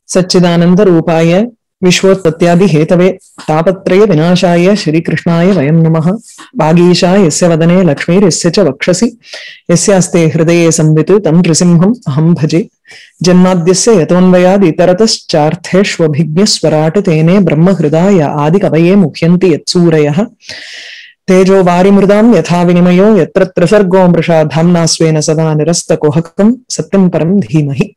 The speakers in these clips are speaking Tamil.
सच्चिदानंद रूपाय विश्वोत्पत्त्यादि हेतवे तापत्रय विनाशाय श्रीकृष्णाय वयं नमः वागीशा यस्य वदने लक्ष्मीर्यस्य च वक्षसि यस्यास्ते हृदये संवित् तं नृसिंहम् अहं भजे जन्माद्यस्य यतोऽन्वयाद् इतरतश्चार्थेष्वभिज्ञस्वराट् तेने ब्रह्महृदाय आदिकवये मुह्यन्ति यत्सूरयः तेजो वारिमृदां यथा विनिमयो यत्र त्रिसर्गो मृषा धाम्ना स्वेन सदा निरस्तकुहकं सत्यं परं धीमहि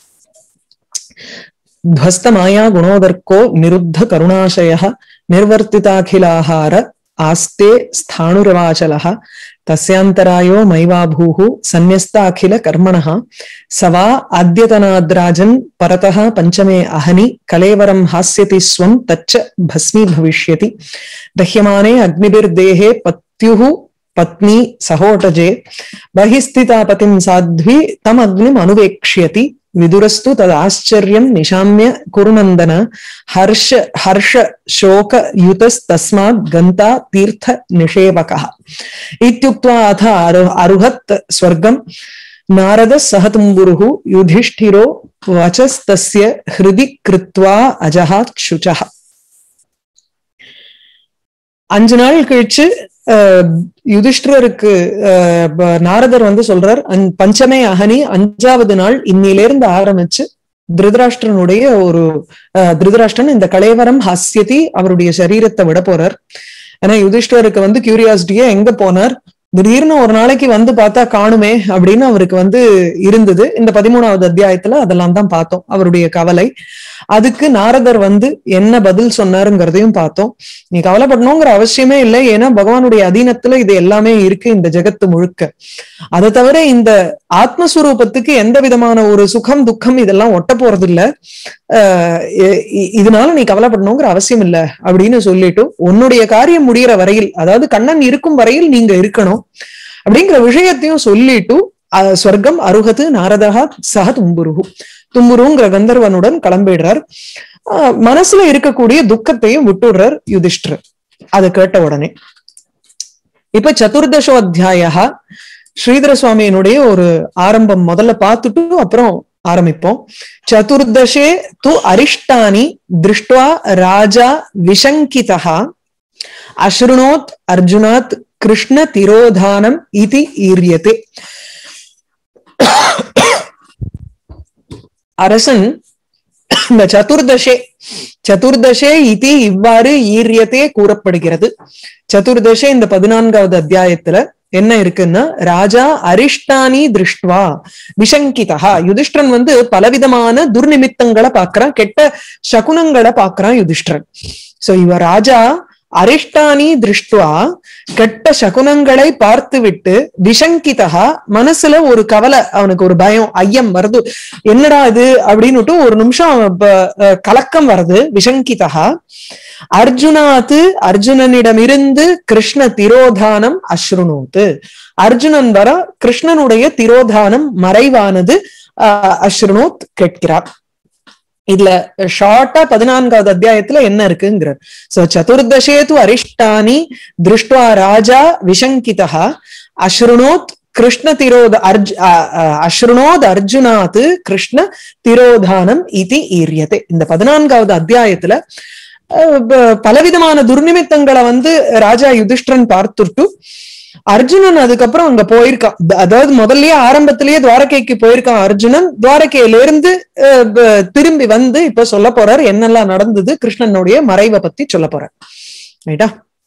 ध्वस्तमाया गुणोदर्को निरुद्ध करुणाशयः निर्वर्तिताखिलाहार आस्ते स्थाणुरवाचलः तस्यान्तरायो मैवाभूः सन्न्यस्ताखिल कर्मणः स वा अद्यतनाद्राजन् परतः पञ्चमे अहनि कलेवरं हास्यति स्वं तच्च भस्मी भविष्यति दह्यमाने अग्निभिर्देहे पत्युः पत्नी सहोटजे बहिस्थिता पतिं साध्वी तमग्निम् अनुवेक्ष्यति विदुरस्तु तदाश्चर्यं निशाम्य कुरुनन्दन हर्ष हर्ष शोक युतस्तस्मात् गन्ता तीर्थ निषेवकः इत्युक्त्वा अथ अरुहत् स्वर्गम् नारदः सह तुम्बुरुः युधिष्ठिरो वचस्तस्य हृदि कृत्वा अजहात् शुचः அஞ்சு நாள் கழிச்சு யுதிஷ்டருக்கு நாரதர் வந்து சொல்றார் பஞ்சமே அகனி அஞ்சாவது நாள் இன்னிலிருந்து ஆரம்பிச்சு திருதராஷ்டிரனுடைய ஒரு திருதராஷ்டிரன் இந்த கலைவரம் ஹாஸ்யதி அவருடைய சரீரத்தை விட போறார் ஏன்னா யுதிஷ்டருக்கு வந்து கியூரியாசிட்டியா எங்க போனார் திடீர்னு ஒரு நாளைக்கு வந்து பார்த்தா காணுமே அப்படின்னு அவருக்கு வந்து இருந்தது இந்த பதிமூணாவது அத்தியாயத்துல அதெல்லாம் தான் பார்த்தோம் அவருடைய கவலை அதுக்கு நாரதர் வந்து என்ன பதில் சொன்னாருங்கிறதையும் பார்த்தோம் நீ கவலைப்படணுங்கிற அவசியமே இல்லை ஏன்னா பகவானுடைய அதீனத்துல இது எல்லாமே இருக்கு இந்த ஜெகத்து முழுக்க அதை தவிர இந்த ஆத்மஸ்வரூபத்துக்கு எந்த விதமான ஒரு சுகம் துக்கம் இதெல்லாம் ஒட்ட போறது இல்ல இதனால நீ கவலைப்படணுங்கிற அவசியம் இல்ல அப்படின்னு சொல்லிட்டு உன்னுடைய காரியம் முடிகிற வரையில் அதாவது கண்ணன் இருக்கும் வரையில் நீங்க இருக்கணும் அப்படிங்கிற விஷயத்தையும் சொல்லிட்டு ஸ்வர்க்கம் அருகத்து நாரதகா சக தும்புருகு தும்புருங்கிற கந்தர்வனுடன் கிளம்பிடுறார் மனசுல இருக்கக்கூடிய துக்கத்தையும் விட்டுடுறார் யுதிஷ்டர் அதை கேட்ட உடனே இப்ப சதுர்தசோ அத்தியாய ஸ்ரீதர சுவாமியினுடைய ஒரு ஆரம்பம் முதல்ல பார்த்துட்டு அப்புறம் ஆரம்பிப்போம் சதுர்தசே து அரிஷ்டானி திருஷ்டுவா ராஜா விஷங்கிதா அஸ்ருணோத் அர்ஜுனாத் கிருஷ்ண திரோதானம் இது ஈரியத்தே அரசன் இந்த சதுர்தசே சதுர்தசே இது இவ்வாறு ஈரியத்தே கூறப்படுகிறது சதுர்தசே இந்த பதினான்காவது அத்தியாயத்துல என்ன இருக்குன்னா ராஜா அரிஷ்டானி திருஷ்டுவா விஷங்கிதா யுதிஷ்டிரன் வந்து பலவிதமான துர்நிமித்தங்களை பாக்குறான் கெட்ட சகுனங்களை பாக்குறான் யுதிஷ்டிரன் சோ இவ ராஜா அரிஷ்டானி திருஷ்டுவா கெட்ட சகுனங்களை பார்த்து விட்டு விஷங்கிதா மனசுல ஒரு கவலை அவனுக்கு ஒரு பயம் ஐயம் வருது என்னடா இது அப்படின்னுட்டு ஒரு நிமிஷம் கலக்கம் வருது விஷங்கிதா அர்ஜுனாத்து அர்ஜுனனிடமிருந்து கிருஷ்ண திரோதானம் அஸ்ருணோத்து அர்ஜுனன் வர கிருஷ்ணனுடைய திரோதானம் மறைவானது அஸ்ருணோத் கேட்கிறார் இதுல ஷார்ட்டா பதினான்காவது அத்தியாயத்துல என்ன இருக்குங்கிற சோ சதுர்தசே து அரிஷ்டானி திருஷ்டுவா ராஜா விஷங்கிதா அஸ்ருணோத் கிருஷ்ண திரோத அர்ஜ் அஸ்ருணோத் அர்ஜுனாத் கிருஷ்ண திரோதானம் இது ஈரியத்தை இந்த பதினான்காவது அத்தியாயத்துல பலவிதமான துர்நிமித்தங்களை வந்து ராஜா யுதிஷ்டிரன் பார்த்துட்டு அர்ஜுனன் அதுக்கப்புறம் அங்க போயிருக்கான் அதாவது முதல்லயே ஆரம்பத்திலேயே துவாரகைக்கு போயிருக்கான் அர்ஜுனன் துவாரகையில இருந்து திரும்பி வந்து இப்ப சொல்ல போறார் என்னெல்லாம் நடந்தது கிருஷ்ணனுடைய மறைவை பத்தி சொல்ல போறார் ரைட்டா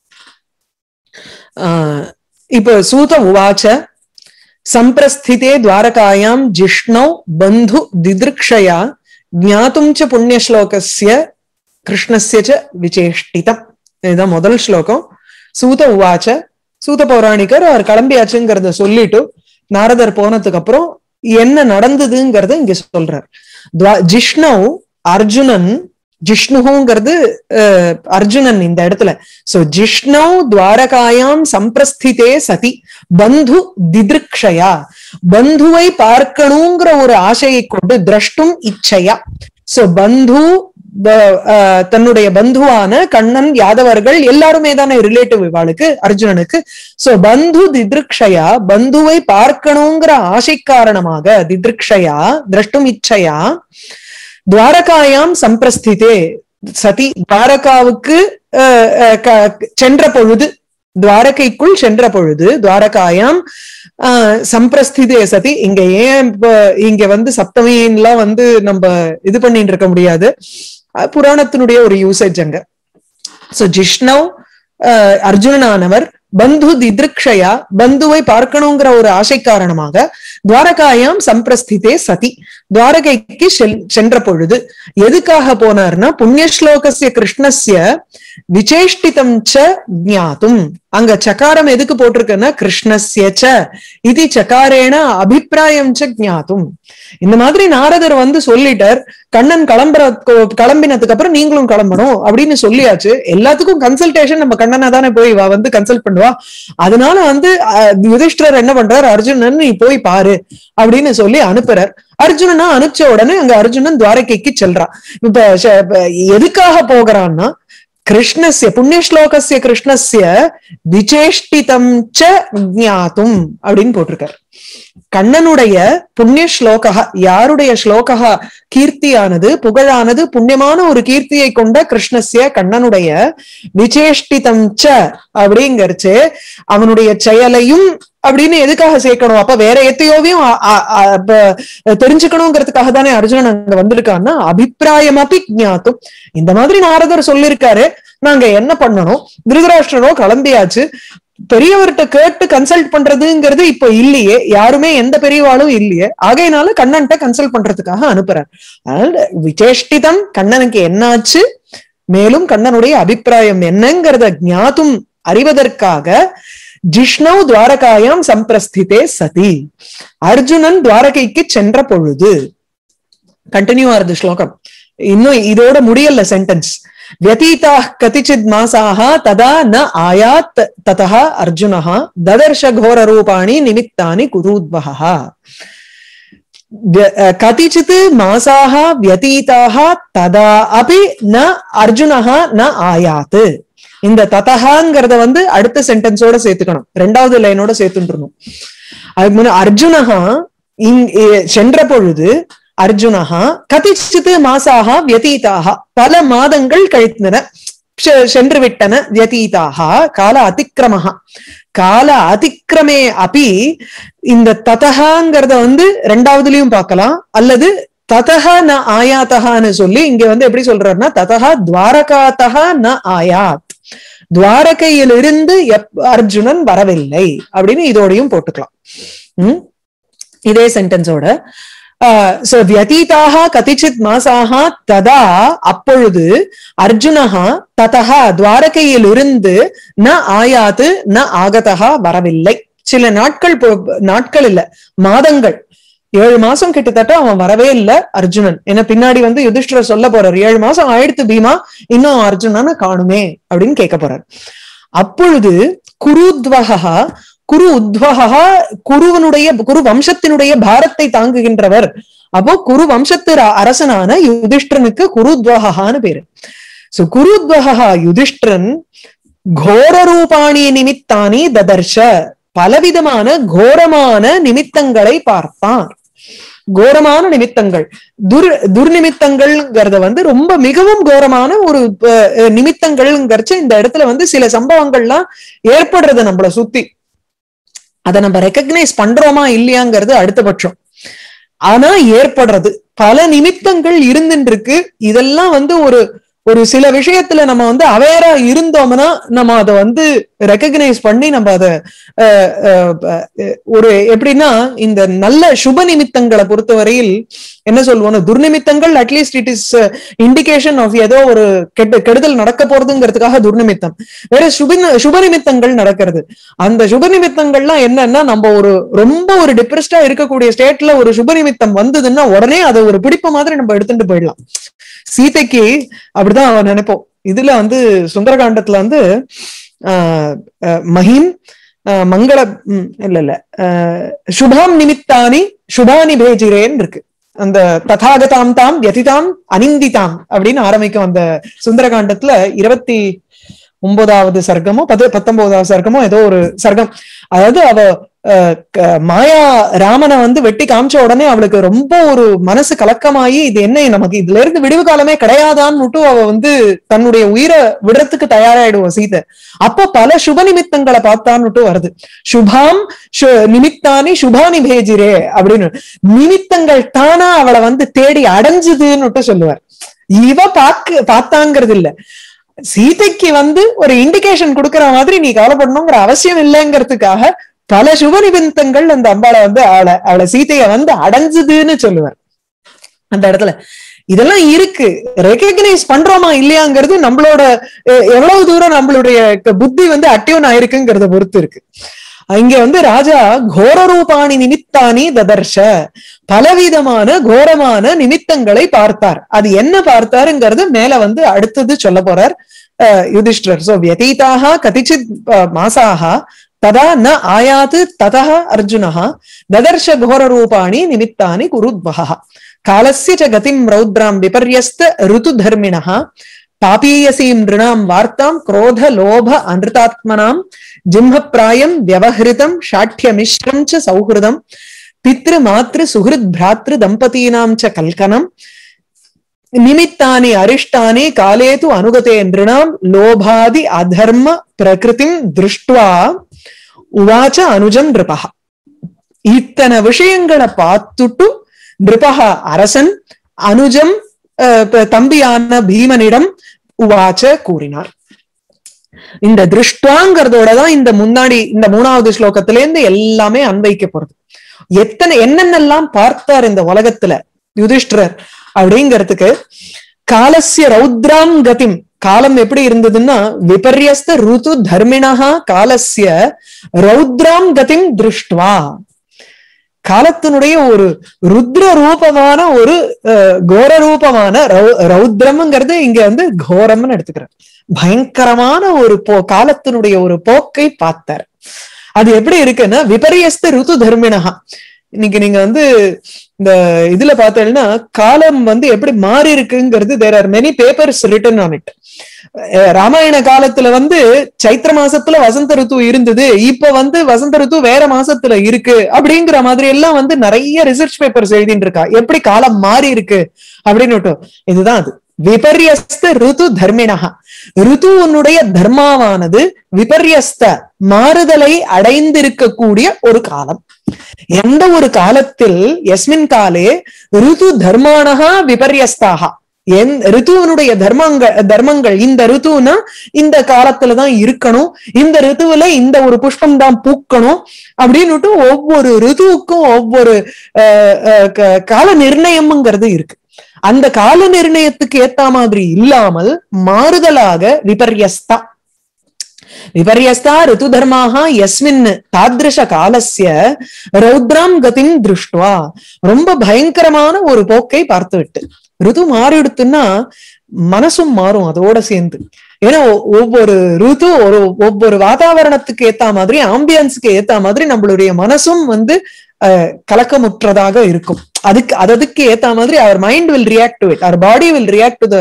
ஆஹ் இப்ப சூத உவாச்ச சம்பிரஸ்திதே துவாரகாயாம் ஜிஷ்ணௌ பந்து திதிருக்ஷயா ஜாத்தும் ச புண்ணியஸ்லோகஸ்ய கிருஷ்ணஸ்ய விசேஷ்டிதம் இதுதான் முதல் ஸ்லோகம் சூத உவாச்ச சூத பௌராணிகர் அவர் கிளம்பியாச்சுங்கிறத சொல்லிட்டு நாரதர் போனதுக்கு அப்புறம் என்ன நடந்ததுங்கிறத இங்க சொல்றார் ஜிஷ்ணவ் அர்ஜுனன் ஜிஷ்ணுங்கிறது அர்ஜுனன் இந்த இடத்துல சோ ஜிஷ்ணவ் துவாரகாயாம் சம்பிரஸ்திதே சதி பந்து திதிருக்ஷயா பந்துவை பார்க்கணுங்கிற ஒரு ஆசையை கொண்டு திரஷ்டும் இச்சையா சோ பந்து தன்னுடைய பந்துவான கண்ணன் யாதவர்கள் எல்லாருமே தானே ரிலேட்டிவ் இவாளுக்கு அர்ஜுனனுக்கு சோ பந்து திதிருக்ஷயா பந்துவை பார்க்கணுங்கிற ஆசை காரணமாக திதிருக்ஷயா திரஷ்டும் இச்சையா துவாரகாயாம் சம்பிரஸ்திதே சதி துவாரகாவுக்கு அஹ், அஹ், க- சென்ற பொழுது துவாரகைக்குள் சென்ற பொழுது துவாரகாயாம் ஆஹ், சம்பிரஸ்திதே சதி இங்க ஏன் இப்ப இங்க வந்து சப்தமின்லாம் வந்து நம்ம இது பண்ணிட்டு இருக்க முடியாது அஹ், புராணத்தினுடைய ஒரு யூசேஜ் அங்க சோ ஜிஷ்ணவ் அஹ், அர்ஜுனனானவர் பந்து திதிருக்ஷயா பந்துவை பார்க்கணுங்கிற ஒரு ஆசை காரணமாக துவாரகாயாம் சம்பிரஸ்திதே சதி துவாரகைக்கு செல்- சென்ற பொழுது எதுக்காக போனார்னா புண்ணியஸ்லோகசிய கிருஷ்ணஸ்ய விசேஷ்டிதம் ச ஜாத்தும் அங்க சகாரம் எதுக்கு போட்டிருக்குன்னா கிருஷ்ணஸ்ய ச இது சகாரேன அபிப்பிராயம் ச ஜாத்தும் இந்த மாதிரி நாரதர் வந்து சொல்லிட்டார் கண்ணன் கிளம்புற கிளம்பினதுக்கு அப்புறம் நீங்களும் கிளம்பணும் அப்படின்னு சொல்லியாச்சு எல்லாத்துக்கும் கன்சல்டேஷன் நம்ம கண்ணனை தானே போய் இவ வந்து கன்சல்ட் பண்ணுவா அதனால வந்து அஹ், யுதிஷ்டிரர் என்ன பண்றார் அர்ஜுனன் நீ போய் பாரு அப்படின்னு சொல்லி அனுப்புறார் அர்ஜுனனா அனுப்பிச்ச உடனே அங்க அர்ஜுனன் துவாரகைக்கு செல்றான் இப்ப ச- இப்ப எதுக்காக போகிறான்னா கிருஷ்ணஸ்ய புண்ணியஸ்லோகஸ்ய கிருஷ்ணஸ்ய விசேஷ்டிதம் ச ஜாத்தும் அப்படின்னு போட்டிருக்கார் கண்ணனுடைய புண்ணிய ஸ்லோகா யாருடைய ஸ்லோகா கீர்த்தியானது புகழானது புண்ணியமான ஒரு கீர்த்தியை கொண்ட கிருஷ்ணஸ்ய கண்ணனுடைய விசேஷ்டிதம் ச அப்படிங்கறச்சு அவனுடைய செயலையும் அப்படின்னு எதுக்காக சேர்க்கணும் அப்ப வேற எத்தையோவையும் அ- அ- அ- அப்ப தெரிஞ்சுக்கணுங்கிறதுக்காக தானே அர்ஜுனன் அங்க வந்திருக்கான்னா அபிப்பிராயம் அப்படி ஞாத்தும் இந்த மாதிரி நாரதர் சொல்லிருக்காரு நாங்க என்ன பண்ணணும் திருதராஷ்டிரரோ கிளம்பியாச்சு பெரியவர்கிட்ட கேட்டு கன்சல்ட் பண்றதுங்கிறது இப்ப இல்லையே யாருமே எந்த பெரியவாளும் இல்லையே ஆகையினால கண்ணன்ட்ட கன்சல்ட் பண்றதுக்காக அனுப்புறார் அதனால விசேஷ்டிதம் கண்ணனுக்கு என்னாச்சு மேலும் கண்ணனுடைய அபிப்பிராயம் என்னங்கிறத ஞாத்தும் அறிவதற்காக ஜிஷ்ணவ் துவாரகாயாம் சம்பிரஸ்திதே சதி அர்ஜுனன் துவாரகைக்கு சென்ற பொழுது கண்டினியூ ஆறுது ஸ்லோகம் இன்னும் இதோட முடியல சென்டென்ஸ் व्यतीता कतिचित् मासाः तदा न आयात् ततः अर्जुनः ददर्श घोररूपाणि निमित्तानि कुरूद्वहः व्य- अ, कतिचित् मासाः व्यतीताः तदा अपि न अर्जुनः न आयात् இந்த ததகாங்கிறத வந்து அடுத்த சென்டென்ஸோட சேர்த்துக்கணும் ரெண்டாவது லைனோட சேர்த்துன்றணும் அதுக்கு முன்ன அர்ஜுனஹா இங் எ- சென்ற பொழுது அர்ஜுனஹா கதிச்சித்து மாசாக வியதீதாக பல மாதங்கள் கழித்தன செ- சென்று விட்டன வியதீதாக கால அதிக்கிரமஹா கால அதிக்கிரமே அப்பி இந்த ததகாங்கிறத வந்து ரெண்டாவதுலயும் பார்க்கலாம் அல்லது ததக ந ஆயாத்தகான்னு சொல்லி இங்க வந்து எப்படி சொல்றாருன்னா ததகா துவாரகாத்தகா ந ஆயாத் துவாரகையிலிருந்து எப் அர்ஜுனன் வரவில்லை அப்படின்னு இதோடையும் போட்டுக்கலாம் உம் இதே சென்டென்ஸோட சோ வியதீதாக கதிச்சித் மாசாக ததா அப்பொழுது அர்ஜுனஹா ததா துவாரகையில் இருந்து ந ஆயாது ந ஆகதா வரவில்லை சில நாட்கள் போ- நாட்கள் இல்ல மாதங்கள் ஏழு மாசம் கிட்டத்தட்ட அவன் வரவே இல்ல அர்ஜுனன் ஏன்னா பின்னாடி வந்து யுதிஷ்டர் சொல்ல போறார் ஏழு மாசம் ஆயிடுத்து பீமா இன்னும் அர்ஜுனனை காணுமே அப்படின்னு கேட்க போறார் அப்பொழுது குருத்வகா குரு உத்வகா குருவனுடைய குரு வம்சத்தினுடைய பாரத்தை தாங்குகின்றவர் அப்போ குரு வம்சத்து ர- அரசனான யுதிஷ்டனுக்கு குருத்வகான்னு பேரு சோ குருத்வகா யுதிஷ்டிரன் கோர ரூபாணி நிமித்தானி ததர்ஷ பலவிதமான கோரமான நிமித்தங்களை பார்த்தான் கோரமான நிமித்தங்கள் துர் துர்நிமித்தங்கள்ங்கிறத வந்து ரொம்ப மிகவும் கோரமான ஒரு அஹ், நிமித்தங்கள்ங்கிறச்சு இந்த இடத்துல வந்து சில சம்பவங்கள்லாம் ஏற்படுறது நம்மள சுத்தி அதை நம்ம ரெக்கக்னைஸ் பண்றோமா இல்லையாங்கிறது அடுத்த பட்சம் ஆனா ஏற்படுறது பல நிமித்தங்கள் இருந்துட்டு இருக்கு இதெல்லாம் வந்து ஒரு ஒரு சில விஷயத்துல நம்ம வந்து அவேரா இருந்தோம்னா நம்ம அதை வந்து ரெக்கக்னைஸ் பண்ணி நம்ம அதை அஹ், அஹ், அஹ், ஒரு எப்படின்னா இந்த நல்ல சுப நிமித்தங்களை பொறுத்தவரையில் என்ன சொல்லுவோம் துர்நிமித்தங்கள் at least it is indication of ஏதோ ஒரு கெட்ட கெடுதல் நடக்க போறதுங்கிறதுக்காக துர்நிமித்தம் வேற சுப சுப நிமித்தங்கள் நடக்கிறது அந்த சுப நிமித்தங்கள்லாம் என்னன்னா நம்ம ஒரு ரொம்ப ஒரு டிப்ரெஸ்டா இருக்கக்கூடிய ஸ்டேட்ல ஒரு சுப நிமித்தம் வந்ததுன்னா உடனே அதை ஒரு பிடிப்பு மாதிரி நம்ம எடுத்துட்டு போயிடலாம் சீதைக்கு அப்படிதான் அவன் நினைப்போம் இதுல வந்து சுந்தரகாண்டத்துல வந்து ஆஹ் ஆஹ் மஹிம் ஆஹ் மங்கள ம், இல்ல இல்ல ஆஹ் சுபாம் நிமித்தானி சுபானி பேஜிரேன்னு இருக்கு அந்த ததாகதாம் தாம் யதிதாம் அனிந்திதாம் அப்படின்னு ஆரம்பிக்கும் அந்த சுந்தரகாண்டத்துல இருபத்தி ஒன்பதாவது சர்க்கமோ பத்து பத்தொன்பதாவது சர்க்கமோ ஏதோ ஒரு சர்க்கம் அதாவது அவ அஹ், க- மாயா ராமனை வந்து வெட்டி காமிச்ச உடனே அவளுக்கு ரொம்ப ஒரு மனசு கலக்கமாயி இது என்ன நமக்கு இதுல இருந்து விடிவு காலமே கிடையாதான்னு அவ வந்து தன்னுடைய உயிரை விடுறதுக்கு தயாராயிடுவோம் சீதை அப்ப பல சுப நிமித்தங்களை பார்த்தான்னுட்டு வருது சுபாம் சு- நிமித்தானி சுபானி பேஜிரே அப்படின்னு நிமித்தங்கள் தானா அவளை வந்து தேடி அடைஞ்சுதுன்னுட்டு சொல்லுவார் இவ பாக்கு பார்த்தாங்கிறது இல்ல சீதைக்கு வந்து ஒரு இண்டிகேஷன் கொடுக்கிற மாதிரி நீ கவலைப்படணுங்கிற அவசியம் இல்லைங்கிறதுக்காக பல சுப நிமித்தங்கள் அந்த அம்பாளை வந்து அவளை அவளை சீதைய வந்து அடைஞ்சுதுன்னு சொல்லுவார் அந்த இடத்துல இதெல்லாம் இருக்கு ரெகக்னைஸ் பண்றோமா இல்லையாங்கிறது நம்மளோட அஹ், எவ்வளவு தூரம் நம்மளுடைய க- புத்தி வந்து அட்டியூன் ஆயிருக்குங்கிறத பொறுத்து இருக்கு இங்க வந்து ராஜா கோர ரூபாணி நிமித்தானி ததர்ஷ பலவிதமான கோரமான நிமித்தங்களை பார்த்தார் அது என்ன பார்த்தாருங்கிறது மேல வந்து அடுத்தது சொல்ல போறார் அஹ், யுதிஷ்டர் சோ வியதீதாக கதிச்சித் அஹ், மாசாக ததா ந ஆயாத்து ததः அர்ஜுனः ததர்ஷ கோர ரூபாணி நிமித்தானி குருத்வஹ காலஸ்ய ச கதிம் ரௌத்ராம் விபர்யஸ்த ருதுதர்மிணः பாபீயசீம் நிருணாம் வார்த்தாம் குரோத லோப அனிருதாத்மனாம் ஜிம்மப்பிராயம் வியவஹிருதம் ஷாட்யமிஸ்ரம் ச சௌஹிருதம் பித்ரு மாத்ரு சுஹிருத் பிராத்ரு தம்பதீனாம் ச கல்கனம் நிமித்தானி அரிஷ்டானி காலே து அனுகதே நிருணாம் லோபாதி அதர்ம பிரகிருதிம் திருஷ்டுவா உவாச்ச அனுஜம் நிருபா இத்தனை விஷயங்களை பார்த்துட்டு நிருபக அரசன் அனுஜம் அஹ், ப- தம்பியான பீமனிடம் உவாச்ச கூறினார் இந்த திருஷ்டுவாங்கிறதோட தான் இந்த முன்னாடி இந்த மூணாவது ஸ்லோகத்துல இருந்து எல்லாமே அன்வைக்க போறது எத்தனை என்னென்னலாம் பார்த்தார் இந்த உலகத்துல யுதிஷ்டிரர் அப்படிங்கிறதுக்கு காலஸ்ய ரௌத்ராம் கதிம் காலம் எப்படி இருந்ததுன்னா விபர்யஸ்த ருது தர்மிணா காலஸ்ய ரௌத்ராம் கதிம் திருஷ்டுவா காலத்தினுடைய ஒரு ருத்ர ரூபமான ஒரு அஹ், கோர ரூபமான ரௌ- ரௌத்ரம்ங்கிறது இங்க வந்து கோரம்னு எடுத்துக்கிறார் பயங்கரமான ஒரு போ காலத்தினுடைய ஒரு போக்கை பார்த்தார் அது எப்படி இருக்குன்னா விபரியஸ்த ருது தர்மிணகா இன்னைக்கு நீங்க வந்து இந்த இதுல பார்த்தீங்கன்னா காலம் வந்து எப்படி மாறி இருக்குங்கிறது there are many papers written on it Ramayana காலத்துல வந்து சைத்திர மாசத்துல வசந்த ருத்து இருந்தது இப்ப வந்து வசந்த ருத்து வேற மாசத்துல இருக்கு அப்படிங்கிற மாதிரி எல்லாம் வந்து நிறைய ரிசர்ச் பேப்பர்ஸ் எழுதிட்டு இருக்கா எப்படி காலம் மாறி இருக்கு அப்படின்னு இதுதான் அது விபர்யஸ்த ருது தர்மிணகா ருத்துவனுடைய தர்மாவானது விபர்யஸ்த மாறுதலை அடைந்திருக்கக்கூடிய ஒரு காலம் எந்த ஒரு காலத்தில் எஸ்மின் காலே ருது தர்மானகா விபர்யஸ்தாக என் ரித்துவனுடைய தர்மங்கள் தர்மங்கள் இந்த ரித்துனா இந்த காலத்துலதான் இருக்கணும் இந்த ரித்துவுல இந்த ஒரு புஷ்பம் தான் பூக்கணும் அப்படின்னுட்டு ஒவ்வொரு ரித்துவுக்கும் ஒவ்வொரு அஹ், அஹ், க- கால நிர்ணயம்ங்கிறது இருக்கு அந்த கால நிர்ணயத்துக்கு ஏத்த மாதிரி இல்லாமல் மாறுதலாக விபர்யஸ்தா விபர்யஸ்தா ரிது தர்மாக எஸ்மின் தாத்ருஷ காலஸ்ய ரௌத்ராம் கதிம் திருஷ்டுவா ரொம்ப பயங்கரமான ஒரு போக்கை பார்த்து விட்டு ருது மாறிடுத்துன்னா மனசும் மாறும் அதோட சேர்ந்து ஏன்னா ஒ- ஒவ்வொரு ருது ஒரு ஒவ்வொரு வாதாவரணத்துக்கு ஏத்த மாதிரி ஆம்பியன்ஸுக்கு ஏத்த மாதிரி நம்மளுடைய மனசும் வந்து அஹ், கலக்கமுற்றதாக இருக்கும் அதுக்கு அததுக்கு ஏத்த மாதிரி அவர் mind will react to it அவர் body will react to the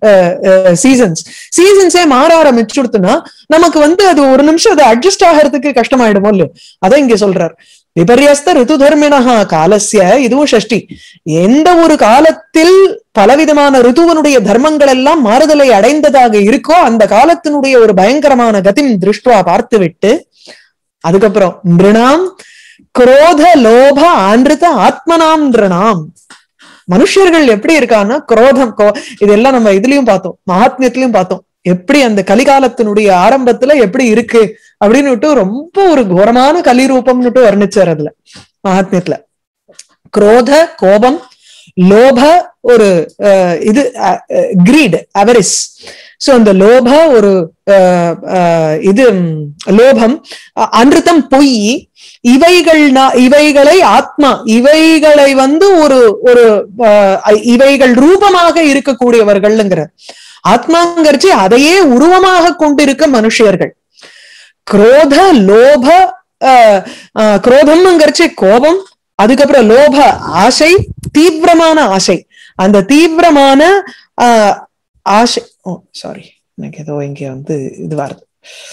seasons சீசன்ஸே மாற ஆரம்பிச்சுடுத்துனா நமக்கு வந்து அது ஒரு நிமிஷம் அது அட்ஜஸ்ட் ஆகிறதுக்கு கஷ்டமாயிடுமோ இல்லையோ அதான் இங்க சொல்றார் விபர்யஸ்த ரிது தர்மிணா காலஸ்ய இதுவும் ஷஷ்டி எந்த ஒரு காலத்தில் பலவிதமான ரிதுவனுடைய தர்மங்கள் எல்லாம் மாறுதலை அடைந்ததாக இருக்கோ அந்த காலத்தினுடைய ஒரு பயங்கரமான கதிம் திருஷ்டுவா பார்த்துவிட்டு அதுக்கப்புறம் நிருணாம் குரோத லோப ஆன்றித ஆத்மனாம் நிருணாம் மனுஷர்கள் எப்படி இருக்கான்னா குரோதம் கோ- இதெல்லாம் நம்ம இதுலயும் பார்த்தோம் மகாத்மியத்திலயும் பார்த்தோம் எப்படி அந்த கலிகாலத்தினுடைய ஆரம்பத்துல எப்படி இருக்கு அப்படின்னுட்டு ரொம்ப ஒரு கோரமான கலிரூபம்னுட்டு வர்ணிச்சார் அதுல மகாத்மியத்துல குரோத கோபம் லோப ஒரு அஹ், இது கிரீட் அவரிஸ் சோ அந்த லோப ஒரு அஹ், அஹ், இது ம், லோபம் அ- அன்றித்தம் பொய் இவைகள் நா- இவைகளை ஆத்மா இவைகளை வந்து ஒரு ஒரு அஹ், இவைகள் ரூபமாக இருக்கக்கூடியவர்கள்ங்கிற ஆத்மாங்கரிச்சு அதையே உருவமாக கொண்டிருக்க மனுஷியர்கள் குரோத லோப அஹ், அஹ், குரோதம்ங்கிறச்சு கோபம் அதுக்கப்புறம் லோப ஆசை தீவிரமான ஆசை அந்த தீவிரமான ஆஹ், ஆசை ஓ சாரி எனக்கு ஏதோ இங்க வந்து இது வருது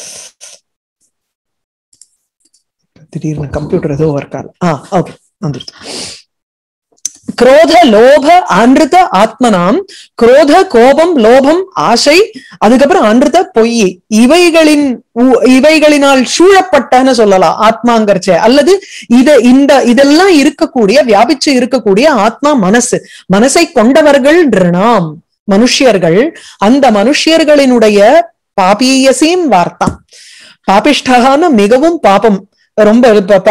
திடீர்னு கம்ப்யூட்டர் ஏதோ ஒர்க் ஆகல ஆ ஓகே வந்துருது குரோத லோப அன்றுத ஆத்மனாம் குரோத கோபம் லோபம் ஆசை அதுக்கப்புறம் அன்றுத பொய் இவைகளின் உ- இவைகளினால் சூழப்பட்டன்னு சொல்லலாம் ஆத்மாங்கர்ச்ச அல்லது இத இந்த இதெல்லாம் இருக்கக்கூடிய வியாபிச்சு இருக்கக்கூடிய ஆத்மா மனசு மனசை கொண்டவர்கள் நாம் மனுஷ்யர்கள் அந்த மனுஷ்யர்களினுடைய பாபீயசீம் வார்த்தா பாபிஷ்டகான மிகவும் பாபம் ரொம்ப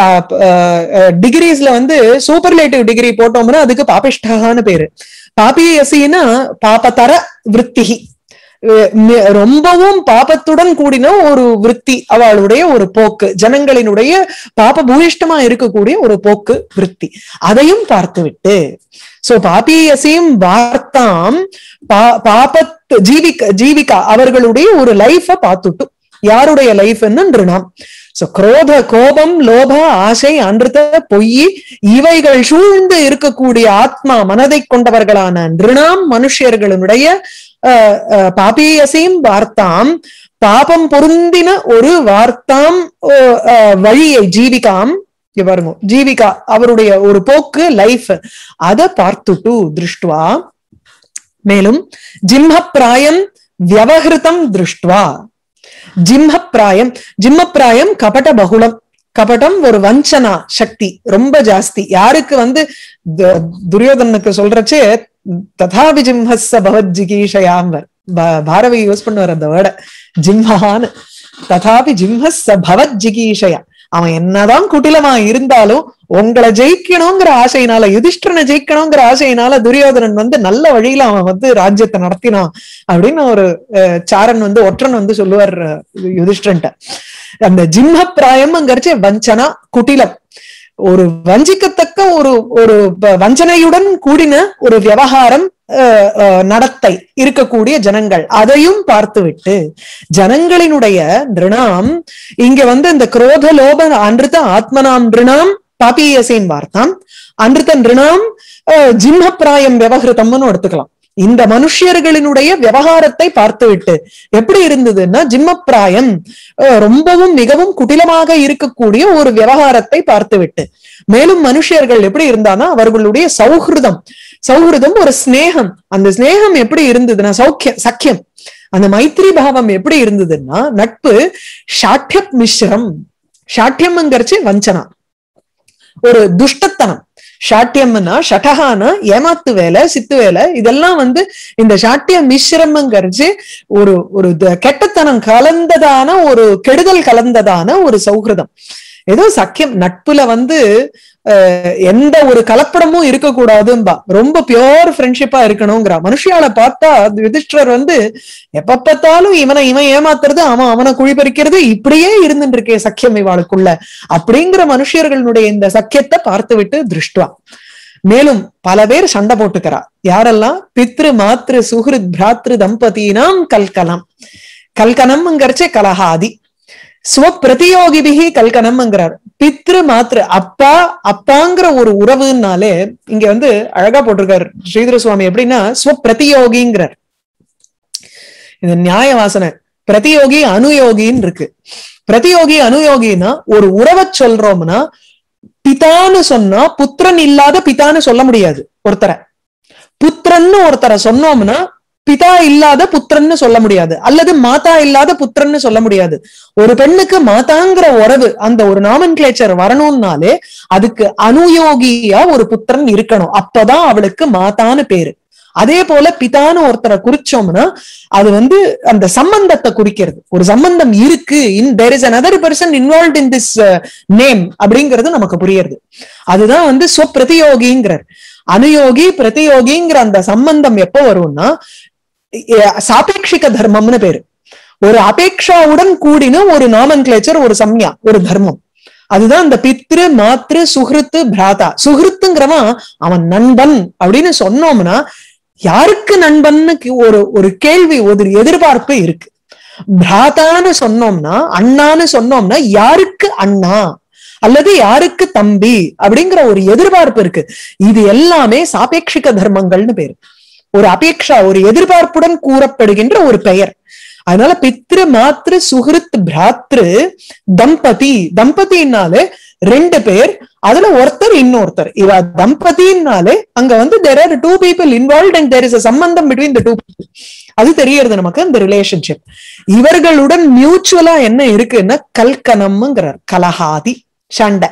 டிகிரிஸ்ல வந்து சூப்பர்லேட்டிவ் டிகிரி போட்டோம்னா அதுக்கு பாபிஷ்டகான்னு பேரு பாபியசின்னா பாபதர விற்த்திகி அஹ் மி- ரொம்பவும் பாபத்துடன் கூடின ஒரு விற்பி அவளுடைய ஒரு போக்கு ஜனங்களினுடைய பாப பூயிஷ்டமா இருக்கக்கூடிய ஒரு போக்கு விற்பி அதையும் பார்த்துவிட்டு சோ பாபியசையும் வார்த்தாம் பா- பாபத் ஜீவிக ஜீவிகா அவர்களுடைய ஒரு லைஃப பார்த்துட்டு யாருடைய லைஃப்ன்னு நிருணாம் சோ குரோத கோபம் லோப ஆசை அன்றுத பொய் இவைகள் சூழ்ந்து இருக்கக்கூடிய ஆத்மா மனதை கொண்டவர்களான நிருணாம் மனுஷர்களுடைய அஹ், அஹ், பாபியசையும் வார்த்தாம் பாபம் பொருந்தின ஒரு வார்த்தாம் ஓ, அஹ், வழியை ஜீவிகாம் இங்க பாருங்க ஜீவிகா அவருடைய ஒரு போக்கு லைஃப் அத பார்த்துட்டு திருஷ்டுவா மேலும் ஜிம்ம பிராயம் வியவகிருதம் திருஷ்டுவா ஜிம்ம பிராயம் ஜிம்ம பிராயம் கபட பகுளம் கபடம் ஒரு வஞ்சனா சக்தி ரொம்ப ஜாஸ்தி யாருக்கு வந்து த- துரியோதனுக்கு சொல்றச்சே ததாபி ஜிம்ஹஸ்ஸ பவத் ஜிகீஷயாம்பர் பா- பாரவி யூஸ் பண்ணுவார் அந்த வேர்டை ஜிம்ஹான்னு ததாபி ஜிம்ஹஸ்ஸ பவத் ஜிகீஷயா அவன் என்னதான் குட்டிலமா இருந்தாலும் உங்களை ஜெயிக்கணுங்கிற ஆசையினால யுதிஷ்டரனை ஜெயிக்கணுங்கிற ஆசையினால துரியோதனன் வந்து நல்ல வழியில அவன் வந்து ராஜ்யத்தை நடத்தினான் அப்படின்னு ஒரு அஹ், சாரன் வந்து ஒற்றன் வந்து சொல்லுவார் அஹ், யுதிஷ்டரன்ட்ட அந்த ஜிம்ம பிராயம்ங்கிறச்சு வஞ்சனா குட்டிலம் ஒரு வஞ்சிக்கத்தக்க ஒரு ஒரு வ- வஞ்சனையுடன் கூடின ஒரு விவகாரம் அஹ், அஹ், நடத்தை இருக்கக்கூடிய ஜனங்கள் அதையும் பார்த்துவிட்டு ஜனங்களினுடைய நிருணாம் இங்க வந்து இந்த குரோத லோப அன்றுத ஆத்மனாம் நிருணாம் பாபியசேன் வார்த்தாம் அன்றுத நிருணாம் அஹ், ஜிம்ம பிராயம் விவகிருதம்னு எடுத்துக்கலாம் இந்த மனுஷியர்களினுடைய விவகாரத்தை பார்த்துவிட்டு எப்படி இருந்ததுன்னா ஜிம்ம பிராயம் அஹ், ரொம்பவும் மிகவும் குட்டிலமாக இருக்கக்கூடிய ஒரு விவகாரத்தை பார்த்துவிட்டு மேலும் மனுஷியர்கள் எப்படி இருந்தானா அவர்களுடைய சௌஹிருதம் சௌஹிருதம் ஒரு ஸ்நேகம் அந்த ஸ்நேகம் எப்படி இருந்ததுன்னா சௌக்கியம் சக்கியம் அந்த மைத்ரி பாவம் எப்படி இருந்ததுன்னா நட்பு ஷாட்ய மிஸ்ரம் ஷாட்யம்ங்கிறச்சு வஞ்சனா ஒரு துஷ்டத்தனம் ஷாட்டியம்னா ஷடகானா ஏமாத்து வேலை சித்து வேலை இதெல்லாம் வந்து இந்த ஷாட்டிய மிஸ்ரம்ங்கிறச்சு ஒரு ஒரு த- கெட்டத்தனம் கலந்ததான ஒரு கெடுதல் கலந்ததான ஒரு சௌஹிருதம் ஏதோ சக்கியம் நட்புல வந்து அஹ், எந்த ஒரு கலப்படமும் இருக்கக்கூடாதும்பா ரொம்ப பியோர் ஃப்ரெண்ட்ஷிப்பா இருக்கணுங்கிறா மனுஷியால பார்த்தா யுதிஷ்டர் வந்து எப்ப பார்த்தாலும் இவனை இவன் ஏமாத்துறது அவன் அவனை குழிபறிக்கிறது இப்படியே இருந்துட்டு இருக்கே சக்கியம் இவாளுக்குள்ள அப்படிங்கிற மனுஷர்களுடைய இந்த சக்கியத்தை பார்த்து விட்டு திருஷ்டுவா மேலும் பல பேர் சண்டை போட்டுக்கிறா யாரெல்லாம் பித்ரு மாத்ரு சுஹிருத் பிராத்ரு தம்பதினாம் கல்கலம் கல்கனம்ங்கிறச்சே கலஹாதி ஸ்வப்பிரதியோகிபிகி கல்கனம்ங்கிறார் பித்ரு மாத்ரு அப்பா அப்பாங்கிற ஒரு உறவுனாலே இங்க வந்து அழகா போட்டிருக்காரு ஸ்ரீதர சுவாமி எப்படின்னா ஸ்வப்பிரதியோகிங்கிறார் இது நியாய வாசனை பிரதியோகி அனுயோகின்னு இருக்கு பிரதியோகி அனுயோகின்னா ஒரு உறவை சொல்றோம்னா பிதான்னு சொன்னா புத்திரன் இல்லாத பிதான்னு சொல்ல முடியாது ஒருத்தரை புத்திரன்னு ஒருத்தரை சொன்னோம்னா பிதா இல்லாத புத்திரன்னு சொல்ல முடியாது அல்லது மாதா இல்லாத புத்திரன்னு சொல்ல முடியாது ஒரு பெண்ணுக்கு மாதாங்கிற உறவு அந்த ஒரு நாமன் வரணும்னாலே அதுக்கு அனுயோகியா ஒரு புத்திரன் இருக்கணும் அப்பதான் அவளுக்கு மாதான்னு பேரு அதே போல பிதான்னு ஒருத்தரை குறிச்சோம்னா அது வந்து அந்த சம்பந்தத்தை குறிக்கிறது ஒரு சம்பந்தம் இருக்கு in there is another person involved in this name அப்படிங்கிறது நமக்கு புரியுது அதுதான் வந்து ஸ்வப்பிரதியோகிங்கிறார் அனுயோகி பிரதியோகிங்கிற அந்த சம்பந்தம் எப்போ வரும்னா எ- சாபேட்சிக தர்மம்னு பேரு ஒரு அபேக்ஷாவுடன் கூடின ஒரு நாமன்கிளேச்சர் ஒரு சம்யா ஒரு தர்மம் அதுதான் இந்த பித்ரு மாத்ரு சுஹிருத்து பிராதா சுஹிருத்துங்கிறவன் அவன் நண்பன் அப்படின்னு சொன்னோம்னா யாருக்கு நண்பன்னு கி- ஒரு ஒரு கேள்வி ஒரு எதிர்பார்ப்பு இருக்கு பிராதான்னு சொன்னோம்னா அண்ணான்னு சொன்னோம்னா யாருக்கு அண்ணா அல்லது யாருக்கு தம்பி அப்படிங்கிற ஒரு எதிர்பார்ப்பு இருக்கு இது எல்லாமே சாபேட்சிக தர்மங்கள்னு பேரு ஒரு அபேக்ஷா ஒரு எதிர்பார்ப்புடன் கூறப்படுகின்ற ஒரு பெயர் அதனால பித்ரு மாத்ரு சுகிருத் பிராத்ரு தம்பதி தம்பதினாலே ரெண்டு பேர் அதுல ஒருத்தர் இன்னொருத்தர் இவ தம்பதினாலே அங்க வந்து there are two people involve and there is a சம்பந்தம் பிட்வீன் த டூ அது தெரியறது நமக்கு அந்த ரிலேஷன்ஷிப் இவர்களுடன் மியூச்சுவலா என்ன இருக்குன்னா கல்கனம்ங்கிறார் கலஹாதி சண்டை